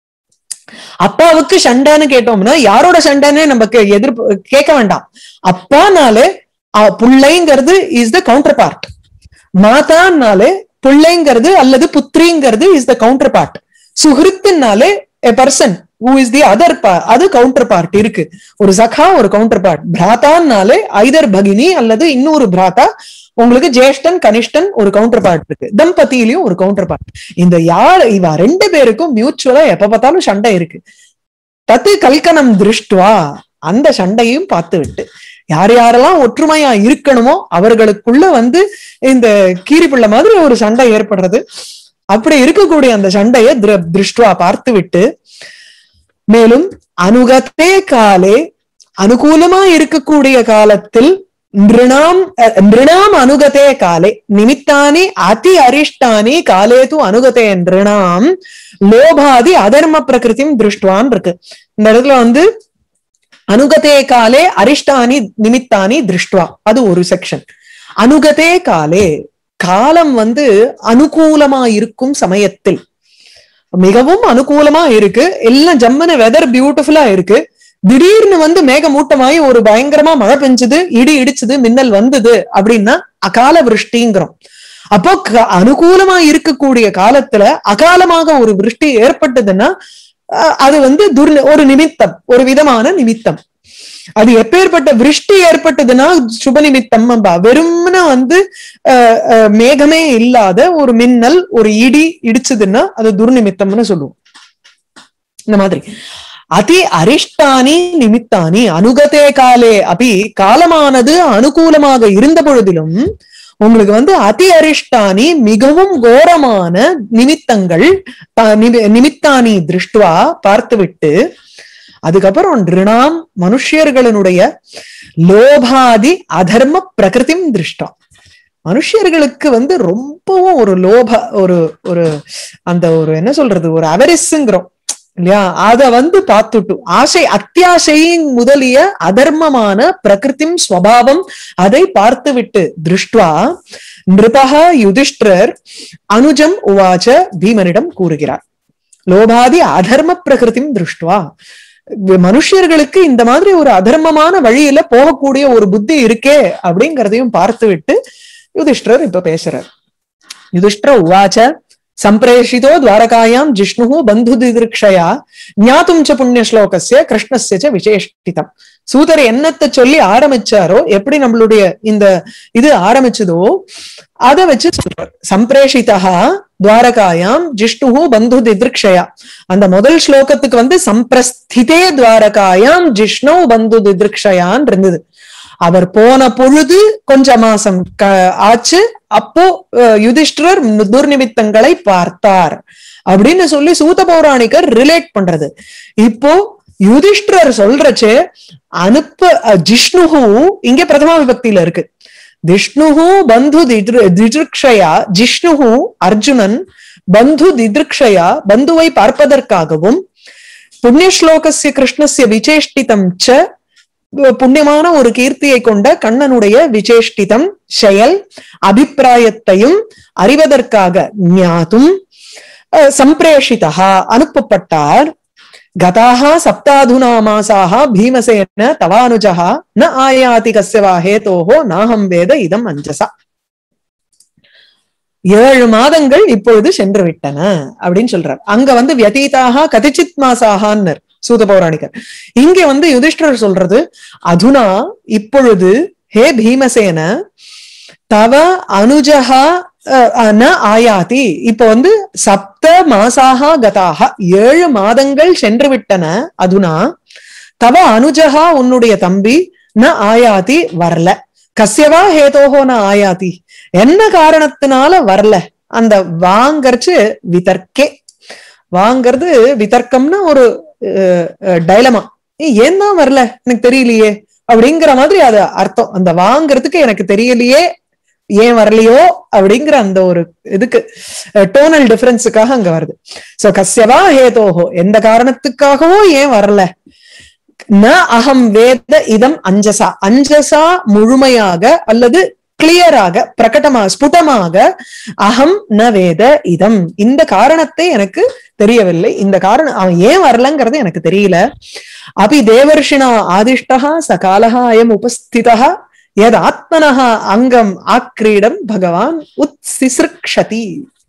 அப்பாவுக்கு சண்டைன்னு கேட்டோம்னா யாரோட சண்டைன்னு நமக்கு எதிர்ப்பு கேட்க வேண்டாம் அப்பானாலே அஹ், புள்ளைங்கிறது இஸ் த கவுண்டர் பார்ட் மாதான்னாலே பிள்ளைங்கிறது அல்லது புத்திரிங்கிறது இஸ் த கவுண்டர் பார்ட் சுஹிருத்துனாலே a person who is the other அது கவுண்டர் பார்ட் இருக்கு ஒரு சகா ஒரு கவுண்டர் பார்ட் பிராத்தான்னாலே ஐதர் பகினி அல்லது இன்னொரு பிராத்தா உங்களுக்கு ஜேஷ்டன் கனிஷ்டன் ஒரு கவுண்டர் பார்ட் இருக்கு தம்பதியிலயும் ஒரு கவுண்டர் பார்ட் இந்த யார் இவ ரெண்டு பேருக்கும் மியூச்சுவலா எப்ப பார்த்தாலும் சண்டை இருக்கு தத்து கல்கனம் திருஷ்டுவா அந்த சண்டையும் பார்த்து விட்டு யார் யாரெல்லாம் ஒற்றுமையா இருக்கணுமோ அவர்களுக்குள்ள வந்து இந்த கீரிப்பிள்ளை மாதிரி ஒரு சண்டை ஏற்படுறது அப்படி இருக்கக்கூடிய அந்த சண்டையை திர- திருஷ்டுவா பார்த்து விட்டு மேலும் அனுகத்தே காலே அனுகூலமா இருக்கக்கூடிய காலத்தில் நிருணாம் அஹ், நிருணாம் அனுகதே காலே நிமித்தானி அதி அரிஷ்டானி காலே தூ அனுகதே நிருணாம் லோபாதி அதர்ம பிரகிருதிம் திருஷ்டுவான் இருக்கு இந்த இடத்துல வந்து அனுகதே காலே அரிஷ்டானி நிமித்தானி திருஷ்டுவா அது ஒரு செக்ஷன் அனுகதே காலே காலம் வந்து அனுகூலமா இருக்கும் சமயத்தில் மிகவும் அனுகூலமா இருக்கு எல்லாம் ஜம்முன்னு வெதர் பியூட்டிஃபுல்லா இருக்கு திடீர்னு வந்து மேகமூட்டமாயி ஒரு பயங்கரமா மழை பெஞ்சது இடி இடிச்சது மின்னல் வந்தது அப்படின்னா அகால விருஷ்டிங்கிறோம் அப்போ க- அனுகூலமா இருக்கக்கூடிய காலத்துல அகாலமாக ஒரு விருஷ்டி ஏற்பட்டதுன்னா அஹ், அது வந்து துர் ஒரு நிமித்தம் ஒரு விதமான நிமித்தம் அது எப்பேற்பட்ட விருஷ்டி ஏற்பட்டதுன்னா சுப நிமித்தம் வெறும்னா வந்து அஹ், அஹ், மேகமே இல்லாத ஒரு மின்னல் ஒரு இடி இடிச்சதுன்னா அது துர்நிமித்தம்னு சொல்லுவோம் இந்த மாதிரி அதி அரிஷ்டானி நிமித்தானி அனுகதே காலே அபி காலமானது அனுகூலமாக இருந்த பொழுதிலும் உங்களுக்கு வந்து அதி அரிஷ்டானி மிகவும் கோரமான நிமித்தங்கள் த- நிமி- நிமித்தானி திருஷ்டுவா பார்த்துவிட்டு அதுக்கப்புறம் நிருணாம் மனுஷியர்களுடைய லோபாதி அதர்ம பிரகிருதிம் திருஷ்டா மனுஷியர்களுக்கு வந்து ரொம்பவும் ஒரு லோப ஒரு ஒரு அந்த ஒரு என்ன சொல்றது ஒரு அவரிஸ்ங்கிறோம் இல்லையா அத வந்து பார்த்துட்டு ஆசை அத்தியாசையின் முதலிய அதர்மமான பிரகிருதிம் ஸ்வபாவம் அதை பார்த்துவிட்டு திருஷ்டுவா நிருபக யுதிஷ்டிரர் அனுஜம் உவாச்ச பீமனிடம் கூறுகிறார் லோபாதி அதர்ம பிரகிருதிம் திருஷ்டுவா மனுஷர்களுக்கு இந்த மாதிரி ஒரு அதர்மமான வழியில போகக்கூடிய ஒரு புத்தி இருக்கே அப்படிங்கறதையும் பார்த்து விட்டு யுதிஷ்டிரர் இப்ப பேசுறார் யுதிஷ்டிர உவாச்ச சம்பிரேஷிதோ துவாரகாயாம் ஜிஷ்ணு பந்து திதிருக்ஷயா ஞாத்தும் ச புண்ணிய ஸ்லோகஸ்ய கிருஷ்ணஸ்ய ச விசேஷ்டிதம் சூதர் என்னத்தை சொல்லி ஆரம்பிச்சாரோ எப்படி நம்மளுடைய இந்த இது ஆரம்பிச்சதோ அதை வச்சு சொல்றார் சம்பிரேஷிதா துவாரகாயாம் ஜிஷ்ணு பந்து திதிருக்ஷயா அந்த முதல் ஸ்லோகத்துக்கு வந்து சம்பிரஸ்திதே துவாரகாயாம் ஜிஷ்ணு பந்து திதிருக்ஷயான் இருந்தது அவர் போன பொழுது கொஞ்ச மாசம் க- ஆச்சு அப்போ அஹ், யுதிஷ்டிரர் துர்நிமித்தங்களை பார்த்தார் அப்படின்னு சொல்லி சூத பௌராணிகர் ரிலேட் பண்றது இப்போ யுதிஷ்டிரர் சொல்றச்சே அனுப்ப அஹ், ஜிஷ்ணுஹு இங்க பிரதமா விபக்தியில இருக்கு ஜிஷ்ணுஹு பந்து திதிரு- திதிருக்ஷயா ஜிஷ்ணுஹு அர்ஜுனன் பந்து திதிருக்ஷயா பந்துவை பார்ப்பதற்காகவும் புண்ணிய ஸ்லோகஸ்ய கிருஷ்ணஸ்ய விசேஷ்டிதம் ச புண்ணியமான ஒரு கீர்த்தியை கொண்ட கண்ணனுடைய விசேஷ்டிதம் செயல் அபிப்பிராயத்தையும் அறிவதற்காக ஞாதும் அஹ், சம்பிரேஷிதா அனுப்பப்பட்டார் கதாக சப்தாதுனா மாசாக பீமசேன தவானுஜா ந ஆயாதி கஸ்யவா ஹேதோஹோ நாகம் வேத இதம் அஞ்சசா ஏழு மாதங்கள் இப்பொழுது சென்று விட்டன அப்படின்னு சொல்றார் அங்க வந்து வியதீதாக கதிச்சித் மாசாகான்னர் சூத பௌராணிகர் இங்க வந்து யுதிஷ்டர் சொல்றது அதுனா இப்பொழுது ஹே பீமசேன தவ அனுஜகா அஹ், அஹ், ந ஆயாதி இப்ப வந்து சப்த மாசாக கதாக ஏழு மாதங்கள் சென்று விட்டன அதுனா தவ அனுஜகா உன்னுடைய தம்பி ந ஆயாதி வரல கஸ்யவா ஹேதோஹோ ந ஆயாதி என்ன காரணத்தினால வரல அந்த வாங்கறச்சு விதர்க்கே வாங்கறது விதர்க்கம்னா ஒரு டைலமா ஏன் தான் வரல எனக்கு தெரியலையே அப்படிங்கிற மாதிரி அது அர்த்தம் அந்த வாங்குறதுக்கு எனக்கு தெரியலையே ஏன் வரலையோ அப்படிங்கிற அந்த ஒரு இதுக்கு டோனல் டிஃபரன்ஸுக்காக அங்க வருது சோ கஸ்யவா ஹேதோஹோ எந்த காரணத்துக்காகவோ ஏன் வரல ந அகம் வேத இதம் அஞ்சசா அஞ்சசா முழுமையாக அல்லது கிளியராக பிரகடமாக ஸ்புடமாக அகம் ந வேத இதம் இந்த காரணத்தை எனக்கு தெரியவில்லை இந்த காரணம் அவன் ஏன் வரலங்கிறது எனக்கு தெரியல அபி தேவர்ஷினா ஆதிஷ்டா சகாலஹ அயம் உபஸ்திதா எத் ஆத்மனஹ அங்கம் ஆக்ரீடம் பகவான் உத்சிசிருக்ஷதி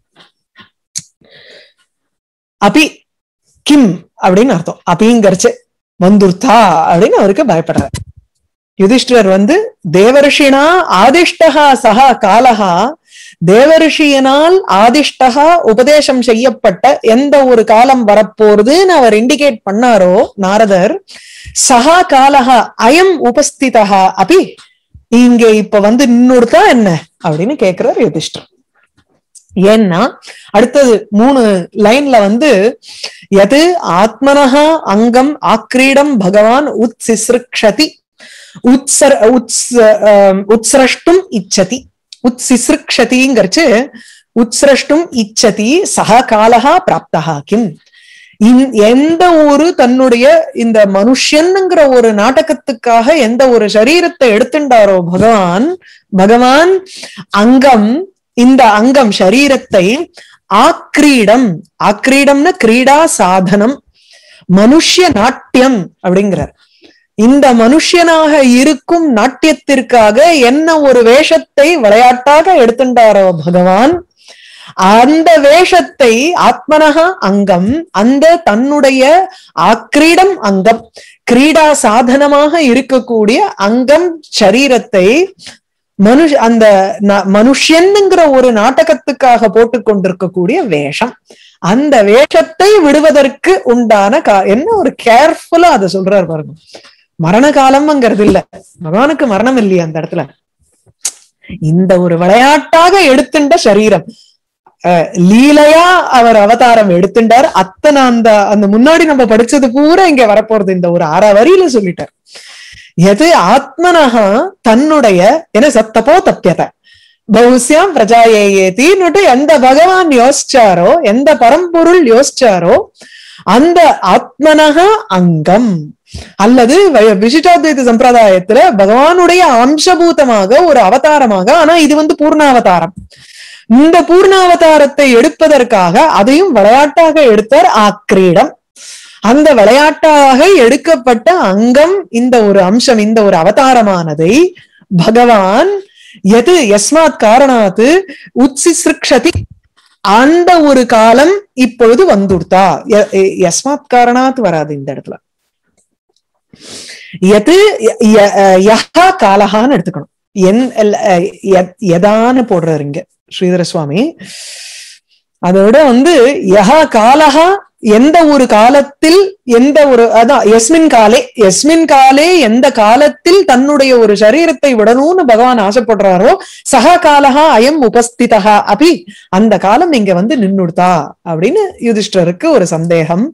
அபி கிம் அப்படின்னு அர்த்தம் அபிங்கரிச்சு வந்துருத்தா அப்படின்னு அவருக்கு பயப்படுறார் யுதிஷ்டிரர் வந்து தேவரிஷினா ஆதிஷ்டகா சகா காலகா தேவரிஷியனால் ஆதிஷ்டகா உபதேசம் செய்யப்பட்ட எந்த ஒரு காலம் வரப்போறதுன்னு அவர் இண்டிகேட் பண்ணாரோ நாரதர் சகா காலகா அயம் உபஸ்திதா அபி இங்க இப்ப வந்து நின்னுடுத்தா என்ன அப்படின்னு கேக்குறார் யுதிஷ்டர் ஏன்னா அடுத்தது மூணு லைன்ல வந்து எது ஆத்மனஹா அங்கம் ஆக்ரீடம் பகவான் உத்சிசிருக்ஷதி உத்சர் உத்ஸ் உத்ஸ்ரஷ்டும் இச்சதி உத்சிசிருக்ஷதிங்கிறச்சு உத்ஸ்ரஷ்டும் இச்சதி சக காலகா பிராப்தா கிம் எந்த ஒரு தன்னுடைய இந்த மனுஷன்ங்கிற ஒரு நாடகத்துக்காக எந்த ஒரு சரீரத்தை எடுத்துட்டாரோ பகவான் பகவான் அங்கம் இந்த அங்கம் சரீரத்தை ஆக்ரீடம் ஆக்ரீடம்னு கிரீடா சாதனம் மனுஷ்ய நாட்டியம் அப்படிங்கிறார் இந்த மனுஷனாக இருக்கும் நாட்டியத்திற்காக என்ன ஒரு வேஷத்தை விளையாட்டாக எடுத்துட்டாரோ பகவான் அந்த வேஷத்தை ஆத்மனகா அங்கம் அந்த தன்னுடைய ஆக்ரீடம் அங்கம் கிரீடா சாதனமாக இருக்கக்கூடிய அங்கம் சரீரத்தை மனுஷ அந்த மனுஷன்ங்கிற ஒரு நாடகத்துக்காக போட்டு கொண்டிருக்கக்கூடிய வேஷம் அந்த வேஷத்தை விடுவதற்கு உண்டான கா என்ன ஒரு கேர்ஃபுல்லா அதை சொல்றாரு பாருங்க மரண காலம்ங்கிறது இல்ல பகவானுக்கு மரணம் இல்லையா அந்த இடத்துல இந்த ஒரு விளையாட்டாக எடுத்துட்ட சரீரம் லீலையா அவர் அவதாரம் எடுத்துட்டார் அத்தனை அந்த அந்த முன்னாடி நம்ம படிச்சது பூரா இங்க வரப்போறது இந்த ஒரு அரை வரியில சொல்லிட்டார் எது ஆத்மனகா தன்னுடைய என்ன சத்தப்போ தப்பியத பௌசியம் பிரஜாயேத்தின்னுட்டு எந்த பகவான் யோசிச்சாரோ எந்த பரம்பொருள் யோசிச்சாரோ அந்த ஆத்மனகா அங்கம் அல்லது விசிட்டாத்வைத சம்பிரதாயத்துல பகவானுடைய அம்சபூதமாக ஒரு அவதாரமாக ஆனா இது வந்து பூர்ணாவதாரம் இந்த பூர்ணாவதாரத்தை எடுப்பதற்காக அதையும் விளையாட்டாக எடுத்தார் ஆக்கிரீடம் அந்த விளையாட்டாக எடுக்கப்பட்ட அங்கம் இந்த ஒரு அம்சம் இந்த ஒரு அவதாரமானதை பகவான் எது எஸ்மாத் காரணாத்து உத்சிசிருக்ஷதி அந்த ஒரு காலம் இப்பொழுது வந்துடுத்தா எஸ்மாத் காரணாத் வராது இந்த இடத்துல எது யஹா காலஹான்னு எடுத்துக்கணும் என் எதான்னு போடுறாரு இங்க ஸ்ரீதர சுவாமி அதோட வந்து யஹா காலஹா எந்த ஒரு காலத்தில் எந்த ஒரு அதான் எஸ்மின் காலே எஸ்மின் காலே எந்த காலத்தில் தன்னுடைய ஒரு சரீரத்தை விடணும்னு பகவான் ஆசைப்படுறாரோ சகா காலஹா அயம் உபஸ்திதா அபி அந்த காலம் நீங்க வந்து நின்னுடுத்தா அப்படின்னு யுதிஷ்டருக்கு ஒரு சந்தேகம்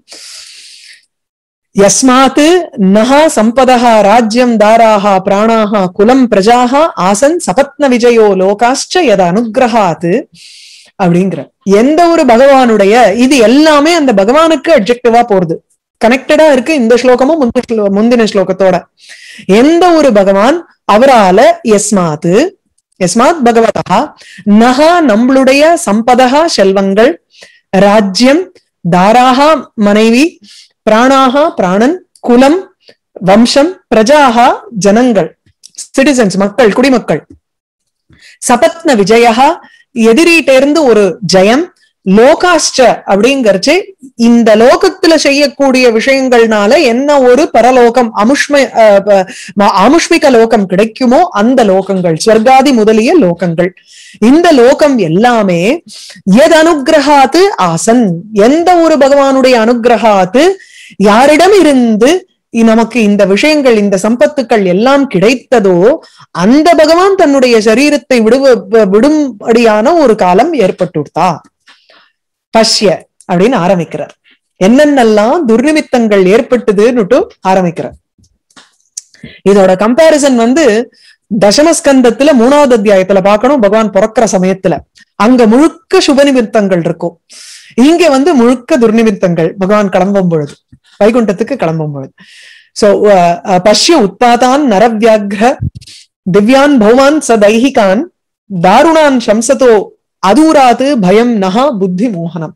யஸ்மாத் நஹ சம்பதः ராஜ்யம் தாராः பிராணாः குலம் பிரஜாः ஆசன் சபத்ன விஜயோ லோகாஷ்ச எத அனுகிரகாத் அப்படிங்கிற எந்த ஒரு பகவானுடைய இது எல்லாமே அந்த பகவானுக்கு அப்ஜெக்டிவா போறது கனெக்டடா இருக்கு இந்த ஸ்லோகமும் முந்தின ஸ்லோகத்தோட எந்த ஒரு பகவான் அவரால எஸ்மாத் எஸ்மாத் பகவதா நகா நம்மளுடைய சம்பதா செல்வங்கள் ராஜ்யம் தாராகா மனைவி பிராணாகா பிராணன் குலம் வம்சம் பிரஜாகா ஜனங்கள் சிட்டிசன்ஸ் மக்கள் குடிமக்கள் சபத்ன விஜயா எதிரிட்ட இருந்து ஒரு ஜெயம் லோகாஷ்ட அப்படிங்கறச்சு இந்த லோகத்துல செய்யக்கூடிய விஷயங்கள்னால என்ன ஒரு பரலோகம் அமுஷ்ம அமுஷ்மிக லோகம் கிடைக்குமோ அந்த லோகங்கள் ஸ்வர்காதி முதலிய லோகங்கள் இந்த லோகம் எல்லாமே எது அனுகிரகாத்து ஆசன் எந்த ஒரு பகவானுடைய அனுகிரகாத்து யாரிடம் இருந்து நமக்கு இந்த விஷயங்கள் இந்த சம்பத்துக்கள் எல்லாம் கிடைத்ததோ அந்த பகவான் தன்னுடைய சரீரத்தை விடுவ விடும்படியான ஒரு காலம் ஏற்பட்டுட்டா பஷ்ய அப்படின்னு ஆரம்பிக்கிறார் என்னென்னலாம் துர்நிமித்தங்கள் ஏற்பட்டதுன்னுட்டு ஆரம்பிக்கிறார் இதோட கம்பாரிசன் வந்து தசமஸ்கந்தத்துல மூணாவது அத்தியாயத்துல பார்க்கணும் பகவான் பிறக்கிற சமயத்துல அங்க முழுக்க சுப நிமித்தங்கள் இருக்கும் இங்க வந்து முழுக்க துர்நிமித்தங்கள் பகவான் கிளம்பும் பொழுது வைகுண்டத்துக்கு கிளம்பும் பொழுது சோ பஷ்ய உத்பாதான் நரவியாக்ர திவ்யான் பௌமான் ச தைஹிகான் தாருணான் சம்சதோ அதூராது பயம் நகா புத்தி மோகனம்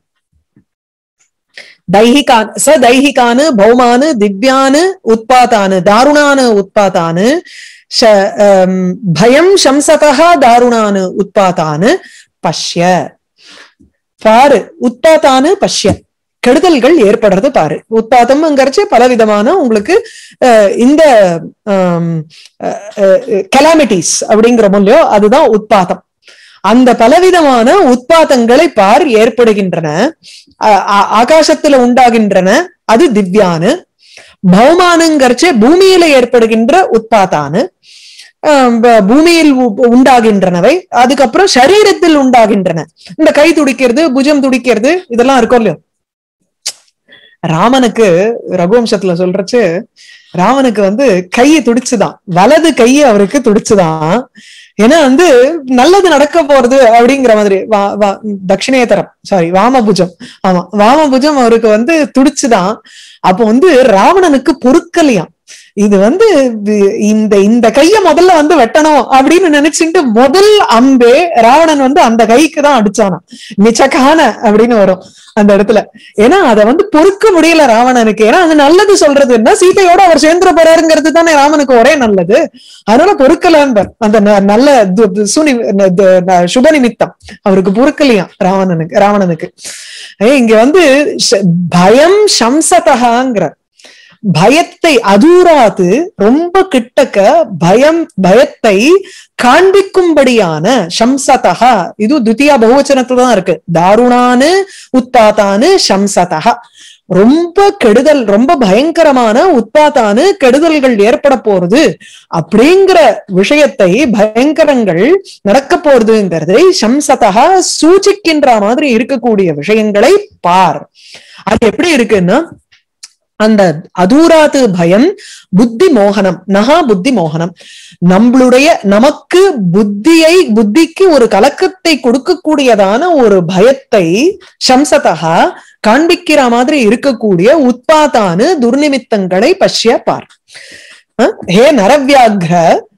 தைஹிகான் ச தைஹிகானு பௌமானு திவ்யானு உத்பாதானு தாருணானு உத்பாதானு பயம் சம்சதா தாருணானு உத்பாதானு பஷ்ய பாரு உத்பாதானு பஷ்ய கெடுதல்கள் ஏற்படுறது பாரு உத்பாதம்ங்கிறச்சு பலவிதமான உங்களுக்கு இந்த கலாமிட்டிஸ் அப்படிங்கிற இல்லையோ அதுதான் உத்பாதம் அந்த பலவிதமான உத்பாதங்களை பார் ஏற்படுகின்றன ஆகாசத்துல உண்டாகின்றன அது திவ்யானு பௌமானுங்கிறச்சே பூமியில ஏற்படுகின்ற உத்பாதானு பூமியில் உண்டாகின்றனவை அதுக்கப்புறம் சரீரத்தில் உண்டாகின்றன இந்த கை துடிக்கிறது புஜம் துடிக்கிறது இதெல்லாம் இருக்கும் இல்லையோ ராமனுக்கு ரகுவம்சத்துல சொல்றச்சு ராமனுக்கு வந்து கையை துடிச்சுதான் வலது கையை அவருக்கு துடிச்சுதான் ஏன்னா வந்து நல்லது நடக்க போறது அப்படிங்கிற மாதிரி தட்சிணேதரம் சாரி வாமபுஜம் ஆமா வாமபுஜம் அவருக்கு வந்து துடிச்சுதான் அப்போ வந்து ராவணனுக்கு பொறுக்கலையாம் இது வந்து இந்த இந்த கைய முதல்ல வந்து வெட்டணும் அப்படின்னு நினைச்சுட்டு முதல் அம்பே ராவணன் வந்து அந்த கைக்கு தான் அடிச்சானா மிச்சக்கான அப்படின்னு வரும் அந்த இடத்துல ஏன்னா அதை வந்து பொறுக்க முடியல ராவணனுக்கு ஏன்னா அது நல்லது சொல்றதுன்னா சீதையோட அவர் சேர்ந்துட போறாருங்கிறது தானே ராமனுக்கு ஒரே நல்லது அதனால பொறுக்கலன்பர் அந்த நல்ல சுனி சுப நிமித்தம் அவருக்கு பொறுக்கலையாம் ராவணனுக்கு ராவணனுக்கு இங்க வந்து பயம் சம்சதகாங்கிற பயத்தை அதூராது ரொம்ப கிட்டக்க பயம் பயத்தை காண்பிக்கும்படியான சம்சதா இது துத்தியா பகுவச்சனத்துல தான் இருக்கு தாருணானு உத்பாத்தானு சம்சதா ரொம்ப கெடுதல் ரொம்ப பயங்கரமான உத்பாத்தானு கெடுதல்கள் ஏற்பட போறது அப்படிங்கிற விஷயத்தை பயங்கரங்கள் நடக்க போறதுங்கிறதை சம்சதா சூச்சிக்கின்ற மாதிரி இருக்கக்கூடிய விஷயங்களை பார் அது எப்படி இருக்குன்னா அந்த அதூராது பயம் புத்தி மோகனம் நகா புத்தி மோகனம் நம்மளுடைய நமக்கு புத்தியை புத்திக்கு ஒரு கலக்கத்தை கொடுக்கக்கூடியதான ஒரு பயத்தை சம்சதா காண்பிக்கிற மாதிரி இருக்கக்கூடிய உத்பாதானு துர்நிமித்தங்களை பஷ்ய பார் ஹே நரவியாகிர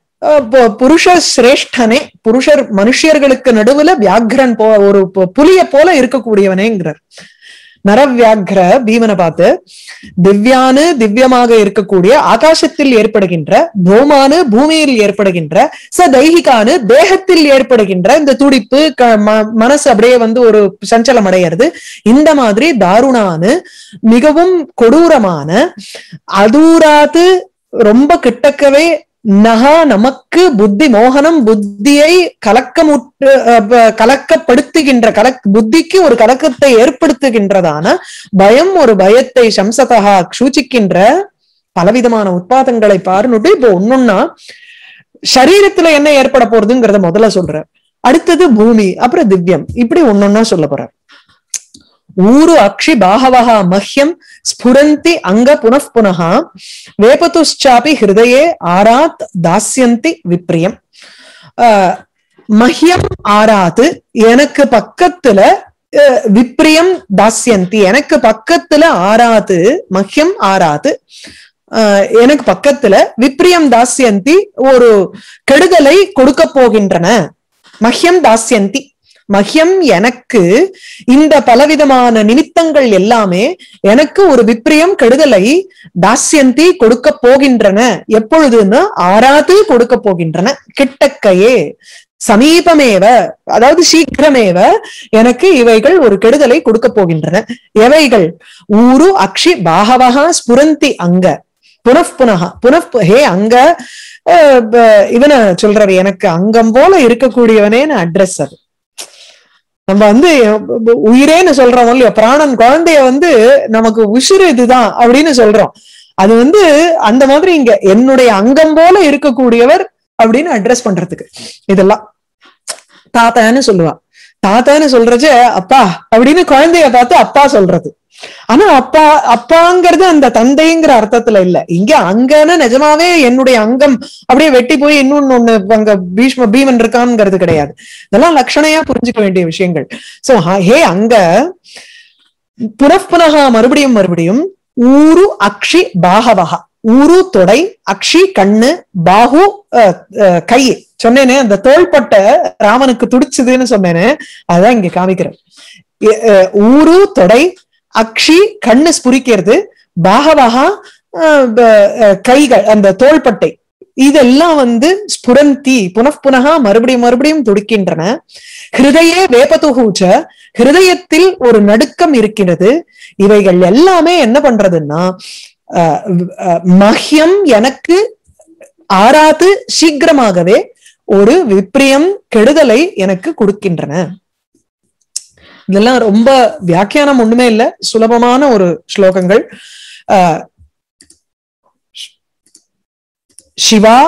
புருஷ சிரேஷ்டனே புருஷர் மனுஷியர்களுக்கு நடுவுல வியாக்ரன் போ ஒரு புலிய போல இருக்கக்கூடியவனேங்கிறார் நரவியாகிர பீமனை பார்த்து திவ்யானு திவ்யமாக இருக்கக்கூடிய ஆகாசத்தில் ஏற்படுகின்ற பூமானு பூமியில் ஏற்படுகின்ற ச தைகிகானு தேகத்தில் ஏற்படுகின்ற இந்த துடிப்பு மனசு அப்படியே வந்து ஒரு சஞ்சலம் அடையிறது இந்த மாதிரி தாருணானு மிகவும் கொடூரமான அதூராது ரொம்ப கிட்டக்கவே நகா நமக்கு புத்தி மோகனம் புத்தியை கலக்கமுற்று கலக்கப்படுத்துகின்ற கலக் புத்திக்கு ஒரு கலக்கத்தை ஏற்படுத்துகின்றதான பயம் ஒரு பயத்தை சம்சதா சூச்சிக்கின்ற பலவிதமான உட்பாதங்களை பாருன்னுட்டு இப்போ ஒன்னொன்னா சரீரத்துல என்ன ஏற்பட போறதுங்கிறத முதல்ல சொல்ற அடுத்தது பூமி அப்புறம் திவ்யம் இப்படி ஒன்னொன்னா சொல்ல போற ஊரு அக்ஷி பாகவஹா மஹ்யம் ஸ்புரந்தி அங்க புனః புனः வேபதுஷ்சாபி ஹிருதயே ஆராத் தாஸ்யந்தி விப்ரியம் மஹ்யம் ஆராத்து எனக்கு பக்கத்துல விப்ரியம் தாஸ்யந்தி எனக்கு பக்கத்துல ஆராத்து மஹ்யம் ஆராத்து எனக்கு பக்கத்துல விப்ரியம் தாஸ்யந்தி ஒரு கெடுதலை கொடுக்க போகின்றன மஹ்யம் தாஸ்யந்தி மஹ்யம் எனக்கு இந்த பலவிதமான நிமித்தங்கள் எல்லாமே எனக்கு ஒரு விப்ரியம் கெடுதலை தாஸ்யந்தி கொடுக்க போகின்றன எப்பொழுதுன்னா ஆறாது கொடுக்க போகின்றன கிட்டக்கையே சமீபமேவ அதாவது சீக்கிரமேவ எனக்கு இவைகள் ஒரு கெடுதலை கொடுக்க போகின்றன எவைகள் ஊரு அக்ஷி பாகவகா ஸ்புரந்தி அங்க புனః புனகா புனః ஹே அங்க இவன சொல்றாரு எனக்கு அங்கம் போல இருக்கக்கூடியவனேன்னு அட்ரஸ் அது நம்ம வந்து உயிரேன்னு சொல்றோம் இல்லையா பிராணன் குழந்தைய வந்து நமக்கு உசுறு இதுதான் அப்படின்னு சொல்றோம் அது வந்து அந்த மாதிரி இங்க என்னுடைய அங்கம் போல இருக்கக்கூடியவர் அப்படின்னு அட்ரஸ் பண்றதுக்கு இதெல்லாம் தாத்தான்னு சொல்லுவா தாத்தான்னு சொல்றச்சு அப்பா அப்படின்னு குழந்தைய பார்த்து அப்பா சொல்றது ஆனா அப்பா அப்பாங்கிறது அந்த தந்தைங்கிற அர்த்தத்துல இல்ல இங்க அங்கன்னு நிஜமாவே என்னுடைய அங்கம் அப்படியே வெட்டி போய் இன்னொன்னு ஒண்ணு அங்க பீஷ்ம பீமன் இருக்கான்ங்கிறது கிடையாது இதெல்லாம் லட்சணையா புரிஞ்சுக்க வேண்டிய விஷயங்கள் சோ ஹே அங்க புனఃப்புனகா மறுபடியும் மறுபடியும் ஊரு அக்ஷி பாகவகா ஊரு தொடை அக்ஷி கண்ணு பாகு அஹ், அஹ், கை சொன்னேனே அந்த தோள்பட்டை ராமனுக்கு துடிச்சுதுன்னு சொன்னேனே அதான் இங்க காமிக்கிறேன் எ- அஹ், ஊரு தொடை அக்ஷி கண்ணு ஸ்புரிக்கிறது பாகவகா அஹ், ப- அஹ், கைகள் அந்த தோள்பட்டை இதெல்லாம் வந்து ஸ்புரந்தி புனఃப்புனகா மறுபடியும் மறுபடியும் துடிக்கின்றன ஹிருதயே வேபதுகூச்ச ஹிருதயத்தில் ஒரு நடுக்கம் இருக்கிறது இவைகள் எல்லாமே என்ன பண்றதுன்னா அஹ், அஹ், மஹ்யம் எனக்கு ஆறாது சீக்கிரமாகவே ஒரு விப்ரியம் கெடுதலை எனக்கு கொடுக்கின்றன இதெல்லாம் ரொம்ப வியாக்கியானம் ஒண்ணுமே இல்ல சுலபமான ஒரு ஸ்லோகங்கள் அஹ், சிவா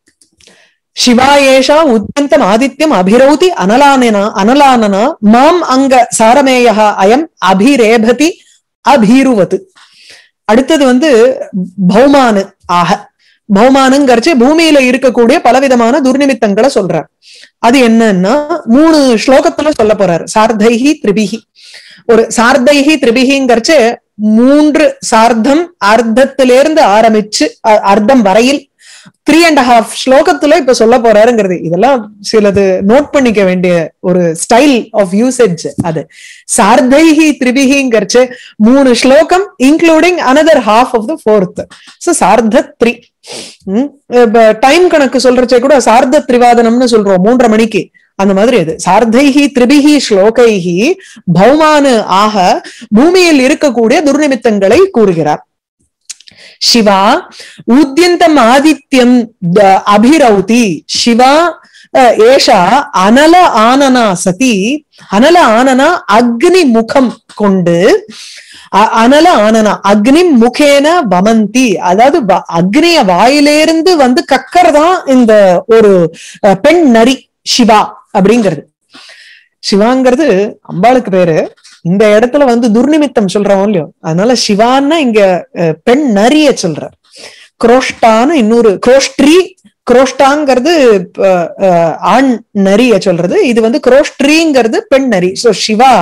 சிவா ஏஷா உத்யந்தம் ஆதித்யம் அபிரௌதி அனலானனா அனலானனா மாம் அங்க சாரமேயா அயம் அபிரேபதி அபீருவது அடுத்தது வந்து பௌமானு ஆக பௌமானுங்கிறச்சு பூமியில இருக்கக்கூடிய பலவிதமான துர்நிமித்தங்களை சொல்றார் அது என்னன்னா மூணு ஸ்லோகத்துல சொல்ல போறாரு சார்தைஹி திரிபிகி ஒரு சார்தைஹி திரிபிகிங்கிறச்சு மூன்று சார்த்தம் அர்த்தத்திலிருந்து ஆரம்பிச்சு அ- அர்த்தம் வரையில் த்ரீ அண்ட் ஹாஃப் ஸ்லோகத்துல இப்ப சொல்ல போறாருங்கிறது இதெல்லாம் சிலது நோட் பண்ணிக்க வேண்டிய ஒரு ஸ்டைல் ஆஃப் யூசேஜ் அது சார்தைஹி திரிபிகிங்கிறச்சு மூணு ஸ்லோகம் including another half of the fourth so சார்த்த த்ரீ டைம் கணக்கு சொல்றச்சே கூட சார்த்த திரிவாதனம்னு சொல்றோம் மூன்றரை மணிக்கு அந்த மாதிரி அது சார்த்தைஹி திரிபிகி ஸ்லோகைஹி பௌமானு ஆக பூமியில் இருக்கக்கூடிய துர்நிமித்தங்களை கூறுகிறார் சிவா உத்யந்தம் ஆதித்யம் த- அபிரௌதி சிவா அஹ், ஏஷா அனல ஆனனா சதி அனல ஆனனா அக்னி முகம் கொண்டு அ- அனல ஆனனா அக்னி முகேன வமந்தி அதாவது வ- அக்னிய வாயிலிருந்து வந்து கக்கறதான் இந்த ஒரு அஹ், பெண் நரி சிவா அப்படிங்கிறது சிவாங்கிறது அம்பாளுக்கு பேரு இந்த இடத்துல வந்து துர்நிமித்தம் சொல்றோம் இல்லையோ அதனால சிவான்னா இங்க அஹ், பெண் நரிய சொல்ற குரோஷ்டான்னு இன்னொரு குரோஷ்ட்ரி குரோஷ்டாங்கிறது அஹ், அஹ், ஆண் நரிய சொல்றது இது வந்து குரோஷ்ட்ரிங்கிறது பெண் நரி சோ சிவா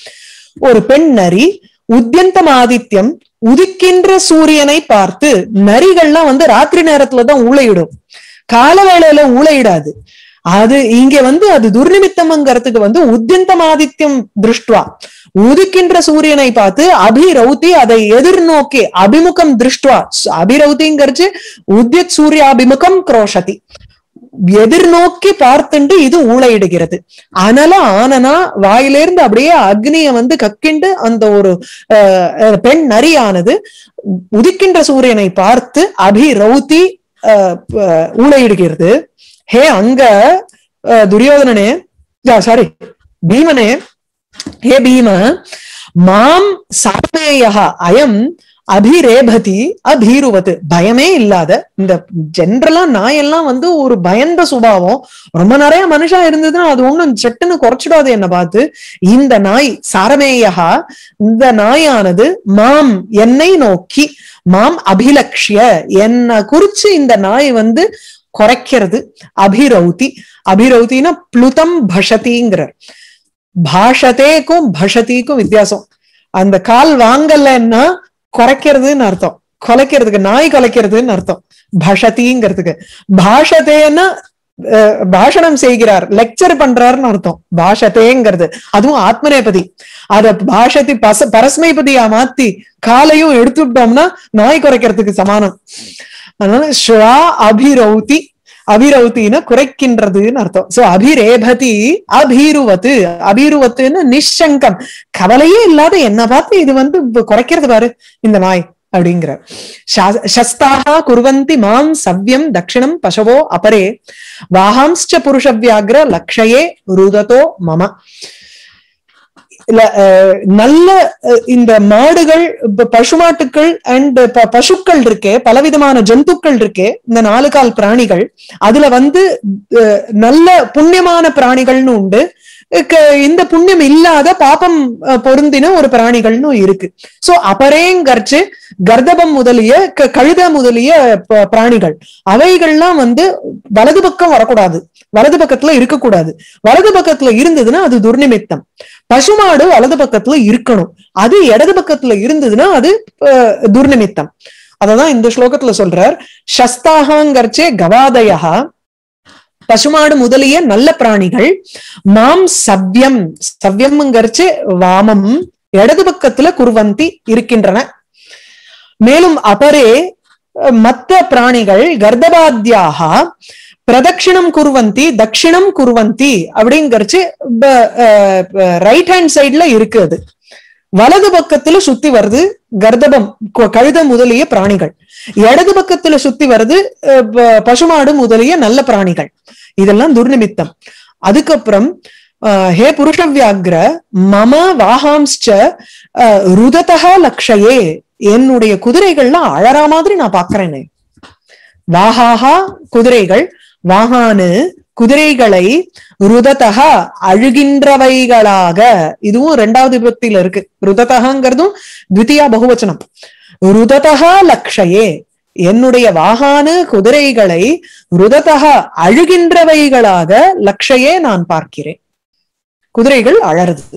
ஒரு பெண் நரி உத்யந்தம் ஆதித்யம் உதிக்கின்ற சூரியனை பார்த்து நரிகள்லாம் வந்து ராத்திரி நேரத்துலதான் ஊழையிடும் கால வேளையில ஊழையிடாது அது இங்க வந்து அது துர்நிமித்தம்ங்கிறதுக்கு வந்து உத்யந்தம் ஆதித்யம் திருஷ்டுவா உதிக்கின்ற சூரியனை பார்த்து அபிரௌதி அதை எதிர்நோக்கி அபிமுகம் திருஷ்டுவா அபிரௌதிங்கிறச்சு உத்யத் சூர்யாபிமுகம் குரோஷதி எதிர்நோக்கி பார்த்துண்டு இது ஊழையிடுகிறது அனல ஆனனா வாயிலிருந்து அப்படியே அக்னிய வந்து கக்கிண்டு அந்த ஒரு அஹ், அஹ், பெண் நரியானது உதிக்கின்ற சூரியனை பார்த்து அபிரௌதி அஹ், அஹ், ஊழையிடுகிறது ஹே அங்க அஹ், துரியோதனனே சாரி பீமனே ஹே பீம மாம் சாமேயா அயம் அபிரேபதி அபீருவது பயமே இல்லாத இந்த ஜென்ரலா நாயெல்லாம் வந்து ஒரு பயந்த சுபாவம் ரொம்ப நிறைய மனுஷா இருந்ததுன்னா அது ஒண்ணும் சட்டுன்னு குறைச்சிடாது என்ன பார்த்து இந்த நாய் சாரமேயா இந்த நாயானது மாம் என்னை நோக்கி மாம் அபிலக்ஷ்ய என்ன குறிச்சு இந்த நாய் வந்து குறைக்கிறது அபிரௌதி அபிரௌத்தினா புளுதம் பஷதிங்கிறார் பாஷதேக்கும் பஷதிக்கும் வித்தியாசம் அந்த கால் வாங்கலன்னா குறைக்கிறதுன்னு அர்த்தம் கொலைக்கிறதுக்கு நாய் கொலைக்கிறதுன்னு அர்த்தம் பஷதிங்கிறதுக்கு பாஷதேன்னா அஹ், பாஷணம் செய்கிறார் லெக்சர் பண்றாருன்னு அர்த்தம் பாஷதேங்கிறது அதுவும் ஆத்மநேபதி அத பாஷதி பச பரஸ்மைபதியா மாத்தி காலையும் எடுத்துட்டோம்னா நாய் குறைக்கிறதுக்கு சமானம் அதனால ஸ்வா அபிரௌதி அபிரௌத்தின்னு குறைக்கின்றதுன்னு அர்த்தம் சோ அபிரேபதி அபீருவத்து அபீருவத்துன்னு நிஷங்கம் கவலையே இல்லாத என்ன பார்த்து இது வந்து இப்ப குறைக்கிறது பாரு இந்த நாய் அப்படிங்கிற சா- சஸ்தாக குர்வந்தி மாம் சவ்யம் தட்சிணம் பசவோ அபரே வாஹாம்ஸ்ச புருஷ வியாகிர லக்ஷயே ருததோ மம இல்ல அஹ், நல்ல அஹ், இந்த மாடுகள் ப- பசுமாட்டுக்கள் அண்ட் பசுக்கள் இருக்கே பலவிதமான ஜந்துக்கள் இருக்கே இந்த நாலு கால் பிராணிகள் அதுல வந்து அஹ், நல்ல புண்ணியமான பிராணிகள்னு உண்டு க- இந்த புண்ணியம் இல்லாத பாபம் அஹ், பொருந்தின ஒரு பிராணிகள்னு இருக்கு சோ அபரேங்கர்ச்சு கர்தபம் முதலிய க- கழுத முதலிய ப- பிராணிகள் அவைகள்லாம் வந்து வலது பக்கம் வரக்கூடாது வலது பக்கத்துல இருக்கக்கூடாது வலது பக்கத்துல இருந்ததுன்னா அது துர்நிமித்தம் பசுமாடு வலது பக்கத்துல இருக்கணும் அது இடது பக்கத்துல இருந்ததுன்னா அது அஹ், துர்நிமித்தம் அததான் இந்த ஸ்லோகத்துல சொல்றார் சஸ்தாகாங்கர்ச்சே கவாதயா பசுமாடு முதலிய நல்ல பிராணிகள் மாம் சவ்யம் சவ்யம்ங்கிறச்சு வாமம் இடது பக்கத்துல குருவந்தி இருக்கின்றன மேலும் அபரே அஹ், மத்த பிராணிகள் கர்தபாத்தியாக பிரதட்சிணம் குருவந்தி தட்சிணம் குருவந்தி அப்படிங்கறச்சு ரைட் ஹேண்ட் சைடுல இருக்கு அது வலது பக்கத்துல சுத்தி வருது கர்தபம் கொ- கழுத முதலிய பிராணிகள் இடது பக்கத்துல சுத்தி வருது அஹ், ப- பசுமாடு முதலிய நல்ல பிராணிகள் இதெல்லாம் துர்நிமித்தம் அதுக்கப்புறம் அஹ், ஹே புருஷ வியாக்ர மம வாகாம்ஸ்ச அஹ், ருததா லக்ஷயே என்னுடைய குதிரைகள்லாம் அழற மாதிரி நான் பாக்குறேனே வாஹாஹா குதிரைகள் வாகானு குதிரைகளை ருததகா அழுகின்றவைகளாக இதுவும் ரெண்டாவது விபத்தில இருக்கு ருததகாங்கிறதும் த்விதியா பகுவச்சனம் ருததகா லக்ஷயே என்னுடைய வாகானு குதிரைகளை ருததகா அழுகின்றவைகளாக லக்ஷயே நான் பார்க்கிறேன் குதிரைகள் அழறது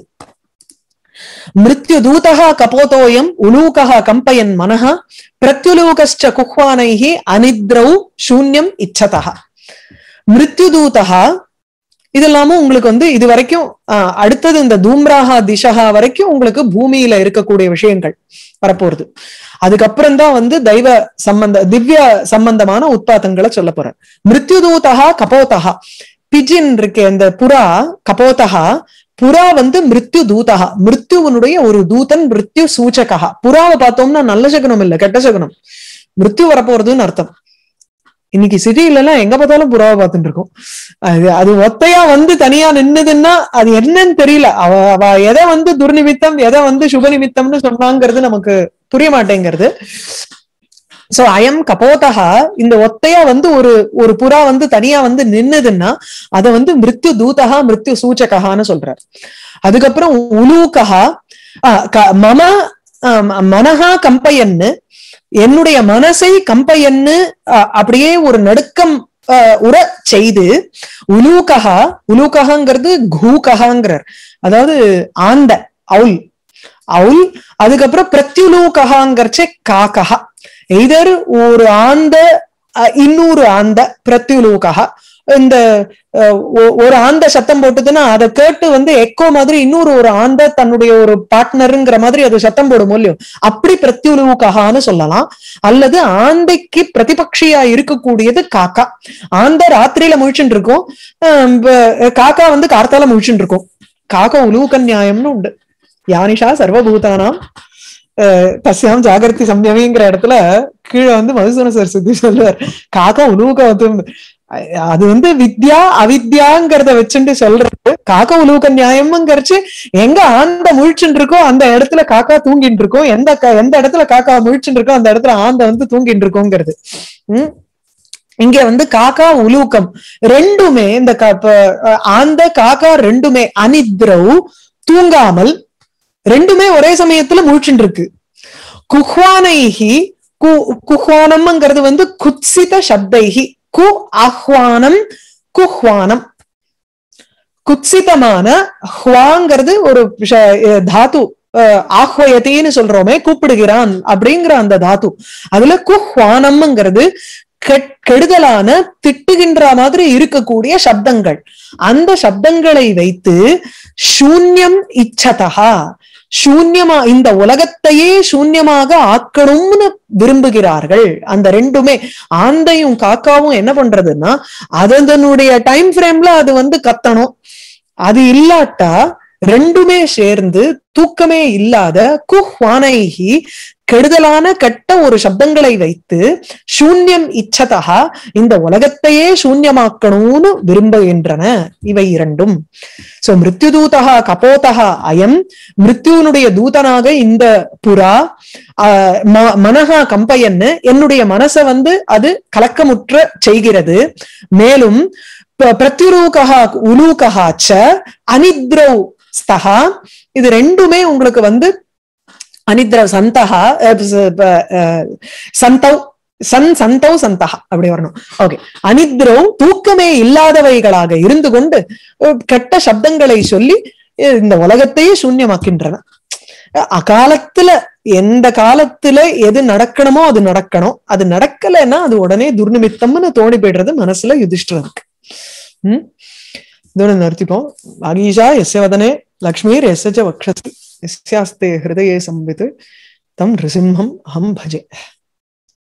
மிருத்யு தூதா கபோதோயம் உலூகா கம்பயன் மனஹ பிரத்யுலூகஸ்ச குஹ்வானைஹி அனித்ரௌ சூன்யம் இச்சதா மிருத்யுதூதா இதெல்லாமும் உங்களுக்கு வந்து இது வரைக்கும் ஆஹ், அடுத்தது இந்த தூம்ராஹா திசகா வரைக்கும் உங்களுக்கு பூமியில இருக்கக்கூடிய விஷயங்கள் வரப்போறது அதுக்கப்புறம் தான் வந்து தெய்வ சம்பந்த திவ்ய சம்பந்தமான உட்பாத்தங்களை சொல்ல போறேன் மிருத்யுதூதா கபோதா பிஜின் இருக்கே அந்த புறா கபோதா புறா வந்து மிருத்யு தூதகா மிருத்யுவனுடைய ஒரு தூதன் மிருத்யு சூச்சகா புறாவை பார்த்தோம்னா நல்ல சகுனம் இல்ல கெட்ட சகுனம் மிருத்யு வரப்போறதுன்னு அர்த்தம் இன்னைக்கு சிட்டில எல்லாம் எங்க பார்த்தாலும் புறாவை பார்த்துட்டு இருக்கோம் அது அது ஒத்தையா வந்து தனியா நின்னுதுன்னா அது என்னன்னு தெரியல அவ அவ எதை வந்து துர்நிமித்தம் எதை வந்து சுப நிமித்தம்னு சொன்னாங்கிறது நமக்கு புரிய மாட்டேங்கிறது சோ அயம் கபோதகா இந்த ஒத்தையா வந்து ஒரு ஒரு புறா வந்து தனியா வந்து நின்னுதுன்னா அத வந்து மிருத்யு தூதகா மிருத்யு சூச்சகான்னு சொல்றார் அதுக்கப்புறம் உலூகா ஆஹ் க- மம ஆஹ் ம- மனஹா கம்பையன்னு என்னுடைய மனசை கம்பையன்னு ஆஹ் அப்படியே ஒரு நடுக்கம் ஆஹ் உற செய்து உலூகா உலூகங்கிறது கூகங்கிறார் அதாவது ஆந்த அவுல் அவுல் அதுக்கப்புறம் பிரத்யுலூகங்கிறச்சே காக்கா எய்தர் ஒரு ஆந்த அஹ், இன்னொரு ஆந்த பிரத்யுலூகா இந்த அஹ், ஒ- ஒரு ஆந்த சத்தம் போட்டுதுன்னா அதை கேட்டு வந்து எக்கோ மாதிரி இன்னொரு ஒரு ஆந்த தன்னுடைய ஒரு பார்ட்னருங்கிற மாதிரி அது சத்தம் போடும் இல்லையோ அப்படி பிரத்யுலூககான்னு சொல்லலாம் அல்லது ஆந்தைக்கு பிரதிபக்ஷியா இருக்கக்கூடியது காக்கா ஆந்த ராத்திரியில முழிச்சுட்டு இருக்கும் அஹ் ப- காக்கா வந்து கார்த்தால முழிச்சுட்டு இருக்கும் காக்கா உலூக நியாயம்னு உண்டு யானிஷா சர்வபூதானாம் அஹ் தஸ்யாம் ஜாகிரதி சம்யமிங்கிற இடத்துல கீழே வந்து மதுசூன சரஸ்வதி சொல்லுவார் காக்கா உலூக வந்து அது வந்து வித்யா அவித்யாங்கிறத வச்சுட்டு சொல்றது காக்கா உலூக நியாயம்ங்கிறச்சு எங்க ஆந்த முழிச்சுட்டு இருக்கோ அந்த இடத்துல காக்கா தூங்கிட்டு இருக்கோம் எந்த க- எந்த இடத்துல காக்கா முழிச்சுட்டு இருக்கோ அந்த இடத்துல ஆந்த வந்து தூங்கிட்டு இருக்கோங்கிறது உம் இங்க வந்து காக்கா உலூக்கம் ரெண்டுமே இந்த க- இப்ப, அஹ், ஆந்த காக்கா ரெண்டுமே அனித்ரவ் தூங்காமல் ரெண்டுமே ஒரே சமயத்துல முழிச்சுட்டு இருக்கு குஹ்வானைஹி கு குஹ்வானம்ங்கிறது வந்து குத்சித சப்தைஹி கு ஆஹ்வானம் குஹ்வானம் குத்சிதமான ஹ்வாங்கிறது ஒரு ஷ- அஹ் தாத்து அஹ் ஆஹ்வயத்தின்னு சொல்றோமே கூப்பிடுகிறான் அப்படிங்கிற அந்த தாத்து அதுல குஹ்வானம்ங்கிறது கெட்- கெடுதலான திட்டுகின்ற மாதிரி இருக்கக்கூடிய சப்தங்கள் அந்த சப்தங்களை வைத்து சூன்யம் இச்சதா சூன்யமா இந்த உலகத்தையே சூன்யமாக ஆக்கணும்னு விரும்புகிறார்கள் அந்த ரெண்டுமே ஆந்தையும் காக்காவும் என்ன பண்றதுன்னா அதனுடைய டைம் ஃப்ரேம்ல அது வந்து கத்தணும் அது இல்லாட்டா ரெண்டுமே சேர்ந்து தூக்கமே இல்லாத குஹ்வானைகி கெடுதலான கெட்ட ஒரு சப்தங்களை வைத்து சூன்யம் இச்சதா இந்த உலகத்தையே சூன்யமாக்கணும்னு விரும்புகின்றன இவை இரண்டும் சோ மிருத்யுதூதா கபோதா அயம் மிருத்யுனுடைய தூதனாக இந்த புறா ஆஹ் ம- மனஹா கம்பையன்னு என்னுடைய மனசை வந்து அது கலக்கமுற்ற செய்கிறது மேலும் ப- பிரத்யுரூகா உலூகா ச அனித்ரௌ ஸ்தஹா இது ரெண்டுமே உங்களுக்கு வந்து அனித்ர சந்தகா அஹ் ப- ப- அஹ் சந்தௌ சன் சந்தௌ சந்தகா அப்படி வரணும் ஓகே அனித்ரௌ தூக்கமே இல்லாதவைகளாக இருந்து கொண்டு அஹ் கெட்ட சப்தங்களை சொல்லி அஹ் இந்த உலகத்தையே சூன்யமாக்கின்றன அஹ் அகாலத்துல எந்த காலத்துல எது நடக்கணுமோ அது நடக்கணும் அது நடக்கலைன்னா அது உடனே துர்நிமித்தம்னு தோணி போயிடுறது மனசுல யுதிஷ்டருக்கு ம் இதோட நிறுத்திப்போம் அகீஷா எஸ்ய வதனே லக்ஷ்மீர் எஸ்ய ச வக்ஷசி எஸ்யாஸ்தே ஹிருதயே சம்பித் தம் நிருசிம்ஹம் அஹம் பஜே